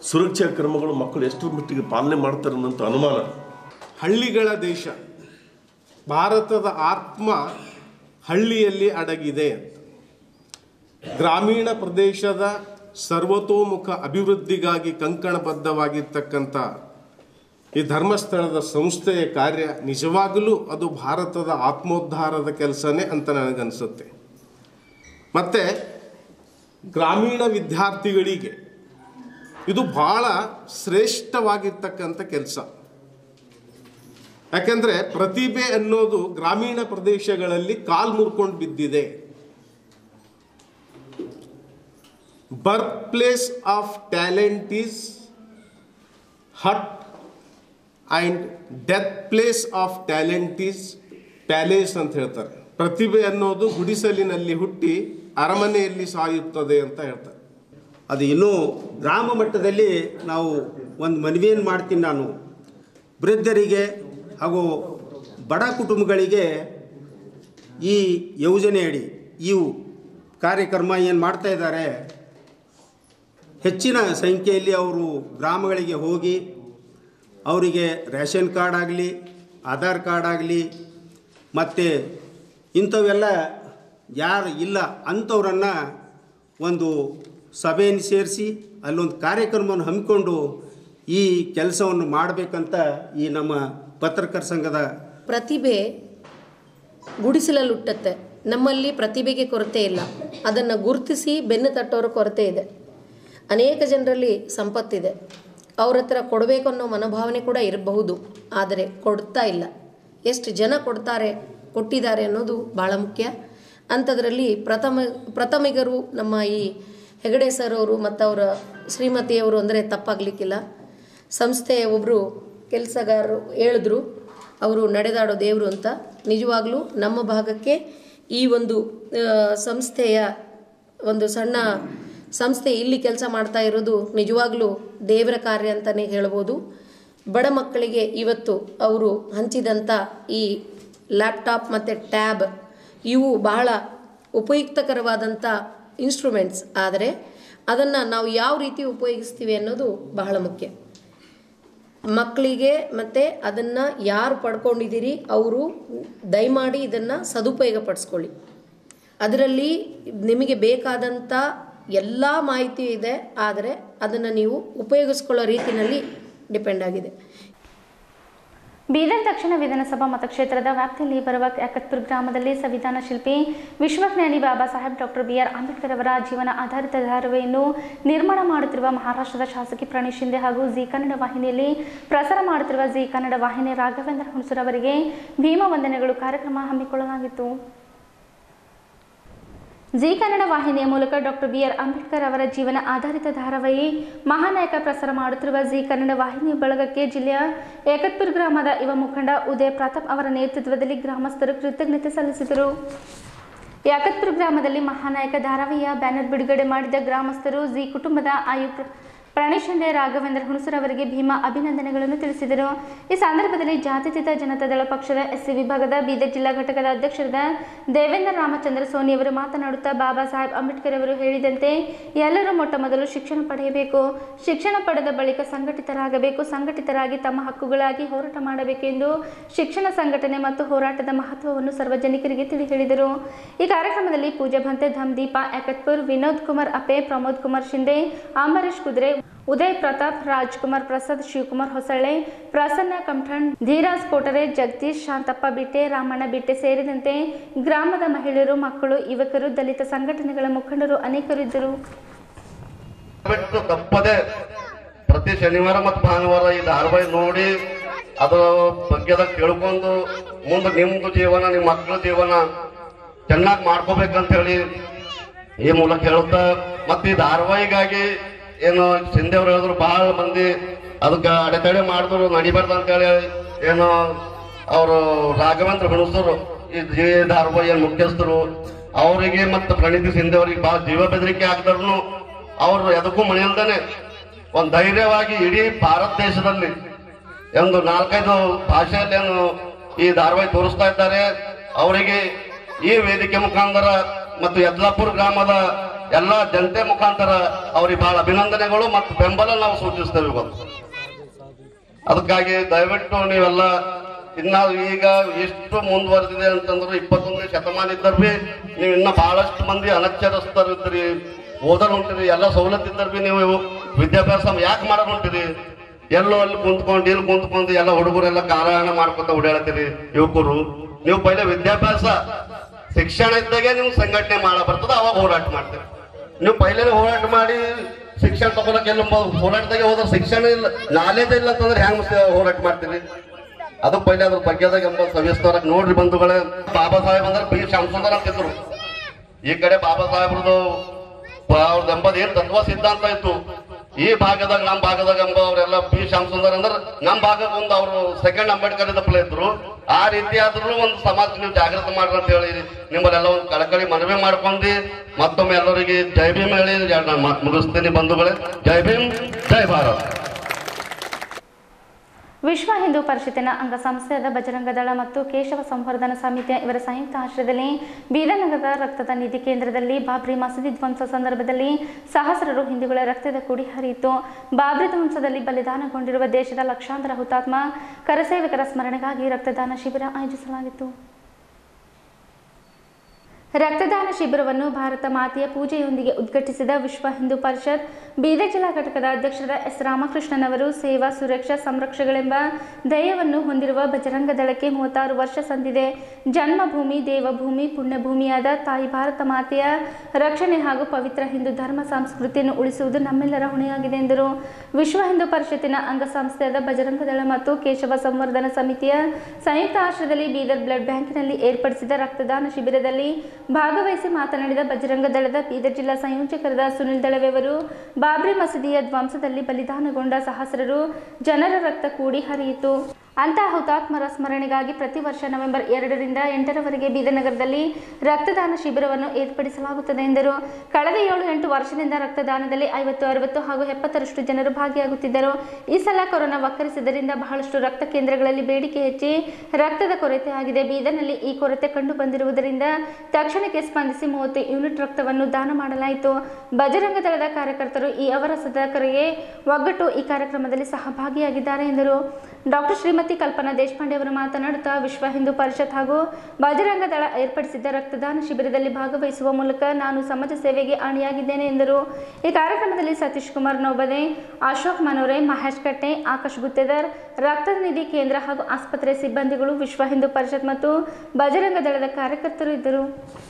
ಸುರಕ್ಷಾ ಕ್ರಮಗಳು ಮಕ್ಕಳು ಎಷ್ಟು ಮಟ್ಟಿಗೆ ಪಾಲನೆ ಮಾಡ್ತಾರೆ ಅನ್ನೋಂಥ ಅನುಮಾನ ಹಳ್ಳಿಗಳ ದೇಶ ಭಾರತದ ಆತ್ಮ ಹಳ್ಳಿಯಲ್ಲಿ ಅಡಗಿದೆ ಅಂತ ಗ್ರಾಮೀಣ ಪ್ರದೇಶದ ಸರ್ವತೋಮುಖ ಅಭಿವೃದ್ಧಿಗಾಗಿ ಕಂಕಣಬದ್ಧವಾಗಿರ್ತಕ್ಕಂಥ ಈ ಧರ್ಮಸ್ಥಳದ ಸಂಸ್ಥೆಯ ಕಾರ್ಯ ನಿಜವಾಗಲೂ ಅದು ಭಾರತದ ಆತ್ಮೋದ್ಧಾರದ ಕೆಲಸನೇ ಅಂತ ನನಗನ್ಸುತ್ತೆ ಮತ್ತು ಗ್ರಾಮೀಣ ವಿದ್ಯಾರ್ಥಿಗಳಿಗೆ ಇದು ಬಹಳ ಶ್ರೇಷ್ಠವಾಗಿರ್ತಕ್ಕಂಥ ಕೆಲಸ ಯಾಕೆಂದರೆ ಪ್ರತಿಭೆ ಅನ್ನೋದು ಗ್ರಾಮೀಣ ಪ್ರದೇಶಗಳಲ್ಲಿ ಕಾಲ್ ಮುರ್ಕೊಂಡು ಬಿದ್ದಿದೆ birth place of talent is hut and death place of talent is palace ಅಂತ ಹೇಳ್ತಾರೆ ಪ್ರತಿಭೆ ಅನ್ನೋದು ಗುಡಿಸಲಿನಲ್ಲಿ ಹುಟ್ಟಿ ಅರಮನೆಯಲ್ಲಿ ಸಾಯುತ್ತದೆ ಅಂತ ಹೇಳ್ತಾರೆ ಅದು ಇನ್ನೂ ಗ್ರಾಮ ಮಟ್ಟದಲ್ಲಿ ನಾವು ಒಂದು ಮನವಿಯನ್ನು ಮಾಡ್ತೀನಿ ನಾನು ವೃದ್ಧರಿಗೆ ಹಾಗೂ ಬಡ ಕುಟುಂಬಗಳಿಗೆ ಈ ಯೋಜನೆಯಡಿ ಇವು ಕಾರ್ಯಕ್ರಮ ಏನು ಮಾಡ್ತಾ ಇದ್ದಾರೆ ಹೆಚ್ಚಿನ ಸಂಖ್ಯೆಯಲ್ಲಿ ಅವರು ಗ್ರಾಮಗಳಿಗೆ ಹೋಗಿ ಅವರಿಗೆ ರೇಷನ್ ಕಾರ್ಡ್ ಆಗಲಿ ಆಧಾರ್ ಕಾರ್ಡ್ ಆಗಲಿ ಮತ್ತು ಇಂಥವೆಲ್ಲ ಯಾರು ಇಲ್ಲ ಅಂಥವ್ರನ್ನು ಒಂದು ಸಭೆಯನ್ನು ಸೇರಿಸಿ ಅಲ್ಲೊಂದು ಕಾರ್ಯಕ್ರಮವನ್ನು ಹಮ್ಮಿಕೊಂಡು ಈ ಕೆಲಸವನ್ನು ಮಾಡಬೇಕಂತ ಈ ನಮ್ಮ ಪತ್ರಕರ್ತ ಸಂಘದ ಪ್ರತಿಭೆ ಗುಡಿಸಲುಟ್ಟತ್ತೆ ನಮ್ಮಲ್ಲಿ ಪ್ರತಿಭೆಗೆ ಕೊರತೆ ಇಲ್ಲ ಅದನ್ನು ಗುರುತಿಸಿ ಬೆನ್ನು ತಟ್ಟೋರ ಕೊರತೆ ಇದೆ ಅನೇಕ ಜನರಲ್ಲಿ ಸಂಪತ್ತಿದೆ ಅವ್ರ ಹತ್ರ ಕೊಡಬೇಕು ಅನ್ನೋ ಮನೋಭಾವನೆ ಕೂಡ ಇರಬಹುದು ಆದರೆ ಕೊಡ್ತಾ ಇಲ್ಲ ಎಷ್ಟು ಜನ ಕೊಡ್ತಾರೆ ಕೊಟ್ಟಿದ್ದಾರೆ ಅನ್ನೋದು ಭಾಳ ಮುಖ್ಯ ಅಂಥದ್ರಲ್ಲಿ ಪ್ರಥಮ ಪ್ರಥಮಿಗರು ನಮ್ಮ ಈ ಹೆಗಡೆ ಸರ್ ಅವರು ಮತ್ತು ಅವರ ಶ್ರೀಮತಿಯವರು ಅಂದರೆ ತಪ್ಪಾಗಲಿಕ್ಕಿಲ್ಲ ಸಂಸ್ಥೆಯ ಒಬ್ಬರು ಕೆಲಸಗಾರರು ಹೇಳಿದ್ರು ಅವರು ನಡೆದಾಡೋ ದೇವರು ಅಂತ ನಿಜವಾಗ್ಲೂ ನಮ್ಮ ಭಾಗಕ್ಕೆ ಈ ಒಂದು ಆ, ಸಂಸ್ಥೆಯ ಒಂದು ಸಣ್ಣ ಸಂಸ್ಥೆ ಇಲ್ಲಿ ಕೆಲಸ ಮಾಡ್ತಾ ಇರೋದು ನಿಜವಾಗ್ಲೂ ದೇವರ ಕಾರ್ಯ ಅಂತಲೇ ಹೇಳ್ಬೋದು ಬಡ ಮಕ್ಕಳಿಗೆ ಇವತ್ತು ಅವರು ಹಂಚಿದಂಥ ಈ ಲ್ಯಾಪ್ಟಾಪ್ ಮತ್ತು ಟ್ಯಾಬ್ ಇವು ಬಹಳ ಉಪಯುಕ್ತಕರವಾದಂಥ ಇನ್ಸ್ಟ್ರೂಮೆಂಟ್ಸ್ ಆದರೆ ಅದನ್ನು ನಾವು ಯಾವ ರೀತಿ ಉಪಯೋಗಿಸ್ತೀವಿ ಅನ್ನೋದು ಬಹಳ ಮುಖ್ಯ ಮಕ್ಕಳಿಗೆ ಮತ್ತು ಅದನ್ನು ಯಾರು ಪಡ್ಕೊಂಡಿದ್ದೀರಿ ಅವರು ದಯಮಾಡಿ ಇದನ್ನು ಸದುಪಯೋಗ ಪಡಿಸ್ಕೊಳ್ಳಿ ಅದರಲ್ಲಿ ನಿಮಗೆ ಬೇಕಾದಂಥ ಎಲ್ಲ ಮಾಹಿತಿ ಇದೆ ಆದರೆ ಅದನ್ನು ನೀವು ಉಪಯೋಗಿಸ್ಕೊಳ್ಳೋ ರೀತಿಯಲ್ಲಿ ಡಿಪೆಂಡ್ ಆಗಿದೆ ಬೀದರ್ ದಕ್ಷಿಣ ವಿಧಾನಸಭಾ ಮತಕ್ಷೇತ್ರದ ವ್ಯಾಪ್ತಿಯಲ್ಲಿ ಬರುವ ಯಾಕತ್ಪುರ ಗ್ರಾಮದಲ್ಲಿ ಸಂವಿಧಾನ ಶಿಲ್ಪಿ ವಿಶ್ವಜ್ಞಾನಿ Baba Saheb doctor B R Ambedkar ಅವರ ಜೀವನ ಆಧಾರಿತ ಧಾರಾವಾಹಿಯನ್ನು ನಿರ್ಮಾಣ ಮಾಡುತ್ತಿರುವ ಮಹಾರಾಷ್ಟ್ರದ ಶಾಸಕಿ ಪ್ರಣೀಶ್ ಶಿಂದೆ ಹಾಗೂ ಜಿ ಕನ್ನಡ ವಾಹಿನಿಯಲ್ಲಿ ಪ್ರಸಾರ ಮಾಡುತ್ತಿರುವ ಜಿ ಕನ್ನಡ ವಾಹಿನಿ ರಾಘವೇಂದ್ರ ಹುಣಸೂರ್ ಅವರಿಗೆ ಭೀಮ ವಂದನೆಗಳು ಕಾರ್ಯಕ್ರಮ ಹಮ್ಮಿಕೊಳ್ಳಲಾಗಿತ್ತು ಜಿ ಕನ್ನಡ ವಾಹಿನಿಯ ಮೂಲಕ ಡಾಕ್ಟರ್ ಬಿ ಆರ್ ಅಂಬೇಡ್ಕರ್ ಅವರ ಜೀವನ ಆಧಾರಿತ ಧಾರಾವಾಹಿ ಮಹಾನಾಯಕ ಪ್ರಸಾರ ಮಾಡುತ್ತಿರುವ ಜಿ ಕನ್ನಡ ವಾಹಿನಿಯ ಬಳಗಕ್ಕೆ ಜಿಲ್ಲೆಯ ಏಕತ್ಪುರ ಗ್ರಾಮದ ಯುವ ಮುಖಂಡ ಉದಯ್ ಪ್ರತಾಪ್ ಅವರ ನೇತೃತ್ವದಲ್ಲಿ ಗ್ರಾಮಸ್ಥರು ಕೃತಜ್ಞತೆ ಸಲ್ಲಿಸಿದರು ಯಾಕತ್ಪುರ ಗ್ರಾಮದಲ್ಲಿ ಮಹಾನಾಯಕ ಧಾರಾವಾಹಿಯ ಬ್ಯಾನರ್ ಬಿಡುಗಡೆ ಮಾಡಿದ ಗ್ರಾಮಸ್ಥರು ಜಿ ಕುಟುಂಬದ ಆಯು ಪ್ರ- ಪ್ರಣೀಶ್ ಶಂಡೆ ರಾಘವೇಂದ್ರ ಹುಣಸೂರ್ ಅವರಿಗೆ ಭೀಮಾ ಅಭಿನಂದನೆಗಳನ್ನು ತಿಳಿಸಿದರು ಈ ಸಂದರ್ಭದಲ್ಲಿ ಜಾತ್ಯತೀತ ಜನತಾದಳ ಪಕ್ಷದ ಎಸ್ಸಿ ವಿಭಾಗದ ಬೀದರ್ ಜಿಲ್ಲಾ ಘಟಕದ ಅಧ್ಯಕ್ಷರಾದ ದೇವೇಂದ್ರ ರಾಮಚಂದ್ರ ಸೋನಿ ಅವರು ಮಾತನಾಡುತ್ತಾ ಬಾಬಾ ಸಾಹೇಬ್ ಅಂಬೇಡ್ಕರ್ ಅವರು ಹೇಳಿದಂತೆ ಎಲ್ಲರೂ ಮೊಟ್ಟ ಮೊದಲು ಶಿಕ್ಷಣ ಪಡೆಯಬೇಕು ಶಿಕ್ಷಣ ಪಡೆದ ಬಳಿಕ ಸಂಘಟಿತರಾಗಬೇಕು ಸಂಘಟಿತರಾಗಿ ತಮ್ಮ ಹಕ್ಕುಗಳಾಗಿ ಹೋರಾಟ ಮಾಡಬೇಕೆಂದು ಶಿಕ್ಷಣ ಸಂಘಟನೆ ಮತ್ತು ಹೋರಾಟದ ಮಹತ್ವವನ್ನು ಸಾರ್ವಜನಿಕರಿಗೆ ತಿಳಿ ಹೇಳಿದರು ಈ ಕಾರ್ಯಕ್ರಮದಲ್ಲಿ ಪೂಜಾ ಭಂತೆ ಧಮ್ದೀಪ ಯಾಕತ್ಪುರ್ ವಿನೋದ್ ಕುಮಾರ್ ಅಪೆ ಪ್ರಮೋದ್ ಕುಮಾರ್ ಶಿಂದೆ ಅಂಬರೀಶ್ ಕುದ್ರೆ ಉದಯ್ ಪ್ರತಾಪ್ ರಾಜ್ಕುಮಾರ್ ಪ್ರಸಾದ್ ಶಿವಕುಮಾರ್ ಹೊಸಳ್ಳೆ ಪ್ರಸನ್ನ ಕಮಠಣ್ ಧೀರಾಜ್ ಕೋಟರೆ ಜಗದೀಶ್ ಶಾಂತಪ್ಪ ಬಿಟ್ಟೆ ರಾಮಣ್ಣ ಬಿಟ್ಟೆ ಸೇರಿದಂತೆ ಗ್ರಾಮದ ಮಹಿಳೆಯರು ಮಕ್ಕಳು ಯುವಕರು ದಲಿತ ಸಂಘಟನೆಗಳ ಮುಖಂಡರು ಅನೇಕರು ಇದ್ದರು ಬಿಟ್ಟು ತಪ್ಪದೆ ಪ್ರತಿ ಶನಿವಾರ ಮತ್ತು ಭಾನುವಾರ ಈ ಧಾರಾವಾಹಿ ನೋಡಿ ಅದರ ಬಗ್ಗೆದ ತಿಳ್ಕೊಂಡು ಮುಂದೆ ನಿಮ್ದು ಜೀವನ ನಿಮ್ಮ ಮಕ್ಕಳ ಜೀವನ ಚೆನ್ನಾಗಿ ಮಾಡ್ಕೋಬೇಕಂತ ಹೇಳಿ ಈ ಮೂಲಕ ಹೇಳುತ್ತಾ ಮತ್ತೆ ಈ ಧಾರಾವಾಹಿಗಾಗಿ ಏನು ಸಿಂಧೆ ಅವ್ರು ಹೇಳಿದ್ರು ಬಹಳ ಮಂದಿ ಅದಕ್ಕೆ ಅಡೆತಡೆ ಮಾಡಿದ್ರು ನಡಿಬಾರ್ದು ಅಂತೇಳಿ ಏನು ಅವರು ರಾಘವೇಂದ್ರ ಹುಣಸರು ಈ ಜೀ ಧಾರಾವಾಹಿಯ ಮುಖ್ಯಸ್ಥರು ಅವರಿಗೆ ಮತ್ತು ಪ್ರಣೀತಿ ಸಿಂಧೆ ಅವರಿಗೆ ಬಹಳ ಜೀವ ಬೆದರಿಕೆ ಆಗ್ತಾರು ಅವರು ಎದಕ್ಕೂ ಮನೆಯಲ್ದಾನೆ ಒಂದು ಧೈರ್ಯವಾಗಿ ಇಡೀ ಭಾರತ ದೇಶದಲ್ಲಿ ಒಂದು ನಾಲ್ಕೈದು ಭಾಷೆಯಲ್ಲಿ ಏನು ಈ ಧಾರಾವಾಹಿ ತೋರಿಸ್ತಾ ಇದ್ದಾರೆ ಅವರಿಗೆ ಈ ವೇದಿಕೆ ಮುಖಾಂತರ ಮತ್ತು ಯದ್ಲಾಪುರ ಗ್ರಾಮದ ಎಲ್ಲ ಜನತೆ ಮುಖಾಂತರ ಅವ್ರಿಗೆ ಬಹಳ ಅಭಿನಂದನೆಗಳು ಮತ್ತು ಬೆಂಬಲ ನಾವು ಸೂಚಿಸ್ತೇವೆ ಇವತ್ತು ಅದಕ್ಕಾಗಿ ದಯವಿಟ್ಟು ನೀವೆಲ್ಲ ಇನ್ನ ಈಗ ಎಷ್ಟು ಮುಂದುವರೆದಿದೆ ಅಂತಂದ್ರೆ ಇಪ್ಪತ್ತೊಂದನೇ ಶತಮಾನ ಇದ್ದರು ಬಿ ನೀವು ಇನ್ನ ಬಹಳಷ್ಟು ಮಂದಿ ಅನಕ್ಷರಸ್ಥರು ಇದ್ರಿ ಓದಲು ಹೊಂಟಿರಿ ಎಲ್ಲ ಸವಲತ್ತು ಇದ್ದರು ಬಿ ನೀವು ವಿದ್ಯಾಭ್ಯಾಸ ಯಾಕೆ ಮಾಡಕ್ ಹೊಂಟಿರಿ ಎಲ್ಲೋ ಅಲ್ಲಿ ಕುಂತ್ಕೊಂಡು ಇಲ್ಲಿ ಕುಂತ್ಕೊಂಡು ಎಲ್ಲ ಹುಡುಗರೆಲ್ಲ ಕಾಲಹರಣ ಮಾಡ್ಕೊತ ಓಡಾಡ್ತೀರಿ ಯುವಕರು ನೀವು ಪೈಲೆ ವಿದ್ಯಾಭ್ಯಾಸ ಶಿಕ್ಷಣ ಇದ್ದಾಗೆ ನೀವು ಸಂಘಟನೆ ಮಾಡ ಬರ್ತದ ಅವಾಗ ಹೋರಾಟ ಮಾಡ್ತೀರಿ ನೀವು ಪೈಲೆ ಹೋರಾಟ ಮಾಡಿ ಶಿಕ್ಷಣ ತಗೊಳಕ್ ಎಲ್ಲ ಹೋರಾಟದಾಗೆ ಹೋದ್ರೆ ಶಿಕ್ಷಣ ಇಲ್ಲ ನಾಲೇಜ್ ಇಲ್ಲ ಅಂತಂದ್ರೆ ಹೆಂಗ್ ಹೋರಾಟ ಮಾಡ್ತೀರಿ ಅದು ಪೈಲೆ ಅದ್ರ ಬಗ್ಗೆದಾಗ ಎಂಬ ಸವಿಸ್ತರವಾಗಿ ನೋಡ್ರಿ ಬಂಧುಗಳೇ ಬಾಬಾ ಸಾಹೇಬ್ ಅಂದ್ರೆ ಪಿ ಶ್ಯಾಮಸುಂದರ್ ಅಂತಿದ್ರು ಈ ಕಡೆ ಬಾಬಾ ಸಾಹೇಬ್ರದ್ದು ಅವ್ರದ್ದು ಎಂಬದ್ ಏನ್ ತತ್ವ ಸಿದ್ಧಾಂತ ಇತ್ತು ಈ ಭಾಗದಾಗ ನಮ್ಮ ಭಾಗದಾಗ ಎಂಬ ಅವರೆಲ್ಲ ಪಿ ಶ್ಯಾಮಸುಂದರ್ ಅಂದ್ರೆ ನಮ್ಮ ಭಾಗಕ್ಕೆ ಒಂದು ಅವರು ಸೆಕೆಂಡ್ ಅಂಬೇಡ್ಕರ್ ಇದ್ದಪ್ಲೆ ಇದ್ರು ಆ ರೀತಿ ಆದ್ರೂ ಒಂದು ಸಮಾಜ ನೀವು ಜಾಗೃತಿ ಮಾಡ್ರಿ ಅಂತ ಹೇಳಿ ನಿಮ್ಮಲ್ಲೆಲ್ಲ ಒಂದು ಕಳಕಳಿ ಮನವಿ ಮಾಡ್ಕೊಂಡು ಮತ್ತೊಮ್ಮೆ ಎಲ್ಲರಿಗೆ ಜೈ ಭೀಮ್ ಹೇಳಿ ನಾನು ಮಾತ್ ಮುಗಿಸ್ತೀನಿ ಬಂಧುಗಳೇ ಜೈ ಭೀಮ್ ಜೈ ಭಾರತ್ ವಿಶ್ವ ಹಿಂದೂ ಪರಿಷತ್ತಿನ ಅಂಗಸಂಸ್ಥೆಯಾದ ಬಜರಂಗ ದಳ ಮತ್ತು ಕೇಶವ ಸಂವರ್ಧನ ಸಮಿತಿಯ ಇವರ ಸಂಯುಕ್ತ ಆಶ್ರಯದಲ್ಲಿ ಬೀದರ್ ನಗರದ ರಕ್ತದ ನಿಧಿ ಕೇಂದ್ರದಲ್ಲಿ ಬಾಬ್ರಿ ಮಸೀದಿ ಧ್ವಂಸ ಸಂದರ್ಭದಲ್ಲಿ ಸಹಸ್ರರು ಹಿಂದೂಗಳ ರಕ್ತದ ಕುಡಿ ಹರಿಯಿತು ಬಾಬ್ರಿ ಧ್ವಂಸದಲ್ಲಿ ಬಲಿದಾನಗೊಂಡಿರುವ ದೇಶದ ಲಕ್ಷಾಂತರ ಹುತಾತ್ಮ ಕರಸೇವಕರ ಸ್ಮರಣೆಗಾಗಿ ರಕ್ತದಾನ ಶಿಬಿರ ಆಯೋಜಿಸಲಾಗಿತ್ತು ರಕ್ತದಾನ ಶಿಬಿರವನ್ನು ಭಾರತ ಮಾತೆಯ ಪೂಜೆಯೊಂದಿಗೆ ಉದ್ಘಾಟಿಸಿದ ವಿಶ್ವ ಹಿಂದೂ ಪರಿಷತ್ ಬೀದರ್ ಜಿಲ್ಲಾ ಘಟಕದ ಅಧ್ಯಕ್ಷರಾದ ಎಸ್ ರಾಮಕೃಷ್ಣನವರು ಸೇವಾ ಸುರಕ್ಷಾ ಸಂರಕ್ಷೆಗಳೆಂಬ ಧ್ಯೇಯವನ್ನು ಹೊಂದಿರುವ ಬಜರಂಗ ದಳಕ್ಕೆ ಮೂವತ್ತಾರು ವರ್ಷ ಸಂದಿದೆ ಜನ್ಮಭೂಮಿ ದೇವಭೂಮಿ ಪುಣ್ಯಭೂಮಿಯಾದ ತಾಯಿ ಭಾರತ ಮಾತೆಯ ರಕ್ಷಣೆ ಹಾಗೂ ಪವಿತ್ರ ಹಿಂದೂ ಧರ್ಮ ಸಂಸ್ಕೃತಿಯನ್ನು ಉಳಿಸುವುದು ನಮ್ಮೆಲ್ಲರ ಹೊಣೆಯಾಗಿದೆ ಎಂದರು ವಿಶ್ವ ಹಿಂದೂ ಪರಿಷತ್ತಿನ ಅಂಗಸಂಸ್ಥೆಯಾದ ಬಜರಂಗ ದಳ ಮತ್ತು ಕೇಶವ ಸಂವರ್ಧನ ಸಮಿತಿಯ ಸಂಯುಕ್ತ ಆಶ್ರಯದಲ್ಲಿ ಬೀದರ್ ಬ್ಲಡ್ ಬ್ಯಾಂಕಿನಲ್ಲಿ ಏರ್ಪಡಿಸಿದ ರಕ್ತದಾನ ಶಿಬಿರದಲ್ಲಿ ಭಾಗವಹಿಸಿ ಮಾತನಾಡಿದ ಬಜರಂಗ ದಳದ ಬೀದರ್ ಜಿಲ್ಲಾ ಸಂಯೋಜಕರಾದ ಸುನಿಲ್ ದಳವೆಯವರು ಬಾಬ್ರಿ ಮಸೀದಿಯ ಧ್ವಂಸದಲ್ಲಿ ಬಲಿದಾನಗೊಂಡ ಸಹಸ್ರರು ಜನರ ರಕ್ತ ಕೂಡಿ ಹರಿಯಿತು ಅಂತಹ ಹುತಾತ್ಮರ ಸ್ಮರಣೆಗಾಗಿ ಪ್ರತಿ ವರ್ಷ ನವೆಂಬರ್ ಎರಡರಿಂದ ಎಂಟರವರೆಗೆ ಬೀದರ್ ನಗರದಲ್ಲಿ ರಕ್ತದಾನ ಶಿಬಿರವನ್ನು ಏರ್ಪಡಿಸಲಾಗುತ್ತದೆ ಎಂದರು ಕಳೆದ ಏಳು ಎಂಟು ವರ್ಷದಿಂದ ರಕ್ತದಾನದಲ್ಲಿ ಐವತ್ತು ಅರವತ್ತು ಹಾಗೂ ಎಪ್ಪತ್ತರಷ್ಟು ಜನರು ಭಾಗಿಯಾಗುತ್ತಿದ್ದರು ಈ ಸಲ ಕೊರೋನಾ ವಕ್ಕರಿಸಿದ್ದರಿಂದ ಬಹಳಷ್ಟು ರಕ್ತ ಕೇಂದ್ರಗಳಲ್ಲಿ ಬೇಡಿಕೆ ಹೆಚ್ಚಿ ರಕ್ತದ ಕೊರತೆ ಆಗಿದೆ ಬೀದರ್ನಲ್ಲಿ ಈ ಕೊರತೆ ಕಂಡು ಬಂದಿರುವುದರಿಂದ ತಕ್ಷಣಕ್ಕೆ ಸ್ಪಂದಿಸಿ ಮೂವತ್ತು ಯೂನಿಟ್ ರಕ್ತವನ್ನು ದಾನ ಮಾಡಲಾಯಿತು ಬಜರಂಗ ದಳದ ಕಾರ್ಯಕರ್ತರು ಈ ಅವರ ಸದಕರಿಗೆ ಒಗ್ಗಟ್ಟು ಈ ಕಾರ್ಯಕ್ರಮದಲ್ಲಿ ಸಹಭಾಗಿಯಾಗಿದ್ದಾರೆ ಎಂದರು ಡಾಕ್ಟರ್ ಶ್ರೀಮತಿ ಕಲ್ಪನಾ ದೇಶಪಾಂಡೆ ಅವರು ಮಾತನಾಡುತ್ತಾ ವಿಶ್ವ ಹಿಂದೂ ಪರಿಷತ್ ಹಾಗೂ ಬಜರಂಗ ದಳ ಏರ್ಪಡಿಸಿದ್ದ ರಕ್ತದಾನ ಶಿಬಿರದಲ್ಲಿ ಭಾಗವಹಿಸುವ ಮೂಲಕ ನಾನು ಸಮಾಜ ಸೇವೆಗೆ ಆಣಿಯಾಗಿದ್ದೇನೆ ಎಂದರು ಈ ಕಾರ್ಯಕ್ರಮದಲ್ಲಿ ಸತೀಶ್ ಕುಮಾರ್ ನೋಬದೆ ಅಶೋಕ್ ಮನೋರೆ ಮಹೇಶ್ ಕಟ್ಟೆ ಆಕಾಶ್ ಗುತ್ತೇದಾರ್ ರಕ್ತದ ನಿಧಿ ಕೇಂದ್ರ ಹಾಗೂ ಆಸ್ಪತ್ರೆ ಸಿಬ್ಬಂದಿಗಳು ವಿಶ್ವ ಹಿಂದೂ ಪರಿಷತ್ ಮತ್ತು ಬಜರಂಗ ದಳದ ಕಾರ್ಯಕರ್ತರು ಇದ್ದರು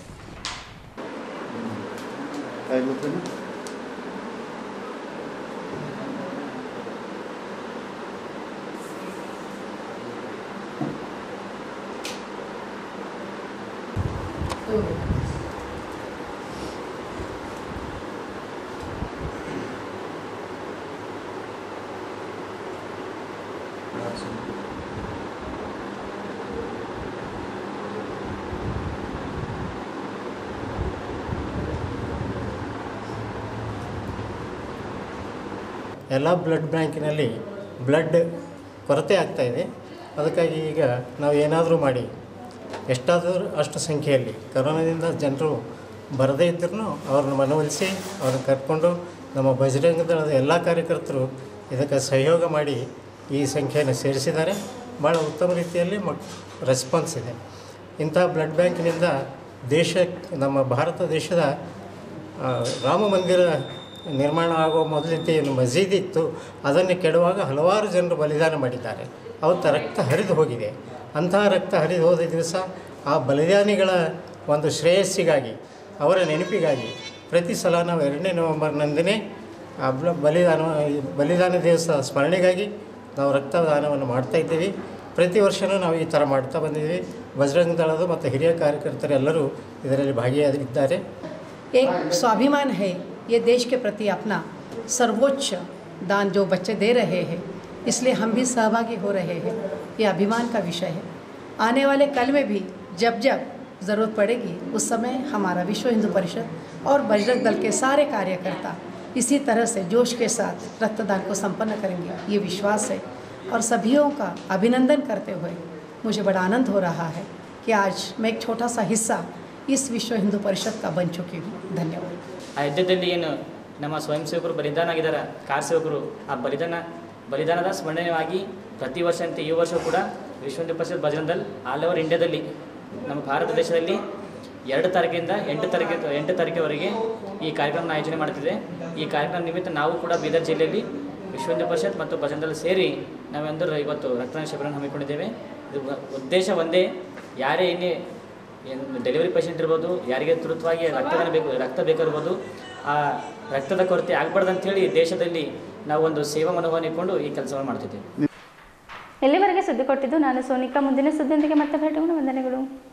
ಎಲ್ಲ ಬ್ಲಡ್ ಬ್ಯಾಂಕಿನಲ್ಲಿ ಬ್ಲಡ್ ಕೊರತೆ ಆಗ್ತಾ ಇದೆ ಅದಕ್ಕಾಗಿ ಈಗ ನಾವು ಏನಾದರೂ ಮಾಡಿ ಎಷ್ಟಾದರೂ ಅಷ್ಟು ಸಂಖ್ಯೆಯಲ್ಲಿ ಕರೋನಾದಿಂದ ಜನರು ಬರದೇ ಇದ್ದರೂ ಅವ್ರನ್ನ ಮನವೊಲಿಸಿ ಅವ್ರನ್ನ ಕರ್ಕೊಂಡು ನಮ್ಮ ಬಜರಂಗ ದಳದ ಎಲ್ಲ ಕಾರ್ಯಕರ್ತರು ಇದಕ್ಕೆ ಸಹಯೋಗ ಮಾಡಿ ಈ ಸಂಖ್ಯೆಯನ್ನು ಸೇರಿಸಿದ್ದಾರೆ ಭಾಳ ಉತ್ತಮ ರೀತಿಯಲ್ಲಿ ಮ ರೆಸ್ಪಾನ್ಸ್ ಇದೆ ಇಂಥ ಬ್ಲಡ್ ಬ್ಯಾಂಕಿನಿಂದ ದೇಶ ನಮ್ಮ ಭಾರತ ದೇಶದ ಆ, ರಾಮ ಮಂದಿರ ನಿರ್ಮಾಣ ಆಗುವ ಮೊದಲಿದ್ದ ಏನು ಮಸೀದಿ ಇತ್ತು ಅದನ್ನು ಕೆಡುವಾಗ ಹಲವಾರು ಜನರು ಬಲಿದಾನ ಮಾಡಿದ್ದಾರೆ ಅವತ್ತ ರಕ್ತ ಹರಿದು ಹೋಗಿದೆ ಅಂತಹ ರಕ್ತ ಹರಿದು ಹೋದ ದಿವಸ ಆ ಬಲಿದಾನಿಗಳ ಒಂದು ಶ್ರೇಯಸ್ಸಿಗಾಗಿ ಅವರ ನೆನಪಿಗಾಗಿ ಪ್ರತಿ ಸಲ ನಾವು ಎರಡನೇ ನವೆಂಬರ್ನಂದಿನೇ ಆ ಬ್ಲ- ಬಲಿದಾನ ಬಲಿದಾನ ದಿವಸ ಸ್ಮರಣೆಗಾಗಿ ನಾವು ರಕ್ತದಾನವನ್ನು ಮಾಡ್ತಾ ಇದ್ದೀವಿ ಪ್ರತಿ ವರ್ಷವೂ ನಾವು ಈ ಥರ ಮಾಡ್ತಾ ಬಂದಿದ್ದೀವಿ ಬಜರಂಗ ದಳದ ಮತ್ತು ಹಿರಿಯ ಕಾರ್ಯಕರ್ತರೆಲ್ಲರೂ ಇದರಲ್ಲಿ ಭಾಗಿಯಾಗಿದ್ದಾರೆ एक स्वाभिमान है ये देश के प्रति अपना सर्वोच्च दान जो बच्चे दे रहे हैं इसलिए हम भी सहभागी हो रहे हैं ये अभिमान का विषय है आने वाले कल में भी जब जब ज़रूरत पड़ेगी उस समय हमारा विश्व हिंदू परिषद और बजरंग दल के सारे कार्यकर्ता इसी तरह से जोश के साथ रक्तदान को संपन्न करेंगे ये विश्वास है और सभीयों का अभिनंदन करते हुए मुझे बड़ा आनंद हो रहा है कि आज मैं एक छोटा सा हिस्सा इस विश्व हिंदू परिषद का बन चुकी हूँ धन्यवाद ಆ ಯುದ್ಧದಲ್ಲಿ ಏನು ನಮ್ಮ ಸ್ವಯಂ ಸೇವಕರು ಬಲಿದಾನ ಆಗಿದ್ದಾರೆ ಕಾರ್ ಸೇವಕರು ಆ ಬಲಿದಾನ ಬಲಿದಾನದ ಸ್ಮರಣೆಯಾಗಿ ಪ್ರತಿ ವರ್ಷಂತೆ ಈ ವರ್ಷ ಕೂಡ ವಿಶ್ವ ಹಿಂದೂ ಪರಿಷತ್ ಬಜರಂಗ್ ದಲ್ ಆಲ್ ಓವರ್ ಇಂಡಿಯಾದಲ್ಲಿ ನಮ್ಮ ಭಾರತ ದೇಶದಲ್ಲಿ ಎರಡು ತಾರೀಕಿಂದ ಎಂಟು ತಾರೀಕು ಎಂಟು ತಾರೀಕಿವರೆಗೆ ಈ ಕಾರ್ಯಕ್ರಮ ಆಯೋಜನೆ ಮಾಡ್ತಿದೆ ಈ ಕಾರ್ಯಕ್ರಮ ನಿಮಿತ್ತ ನಾವು ಕೂಡ ಬೀದರ್ ಜಿಲ್ಲೆಯಲ್ಲಿ ವಿಶ್ವ ಹಿಂದೂ ಪರಿಷತ್ ಮತ್ತು ಬಜರಂಗ್ ದಲ್ ಸೇರಿ ನಾವೆಂದು ಇವತ್ತು ರಕ್ತದಾನ ಶಿಬಿರವನ್ನು ಹಮ್ಮಿಕೊಂಡಿದ್ದೇವೆ ಇದು ವ- ಉದ್ದೇಶ ಒಂದೇ ಯಾರೇ ಏನೇ ಏನು ಡೆಲಿವರಿ ಪೇಷಂಟ್ ಇರ್ಬೋದು ಯಾರಿಗೆ ತುರ್ತವಾಗಿ ರಕ್ತದಾನ ಬೇಕು ರಕ್ತ ಬೇಕಾಗಿರ್ಬೋದು ಆ ರಕ್ತದ ಕೊರತೆ ಆಗಬಾರ್ದು ಅಂತೇಳಿ ದೇಶದಲ್ಲಿ ನಾವು ಒಂದು ಸೇವಾ ಮನೋಭಾವನೆ ಇಟ್ಕೊಂಡು ಈ ಕೆಲಸವನ್ನು ಮಾಡ್ತಿದ್ದೇವೆ ಎಲ್ಲಿವರೆಗೆ ಸುದ್ದಿ ಕೊಟ್ಟಿದ್ದು ನಾನು ಸೋನಿಕಾ ಮುಂದಿನ ಸುದ್ದಿಯೊಂದಿಗೆ ಮತ್ತೆ ಭೇಟಿಯಾಗೋಣ ವಂದನೆಗಳು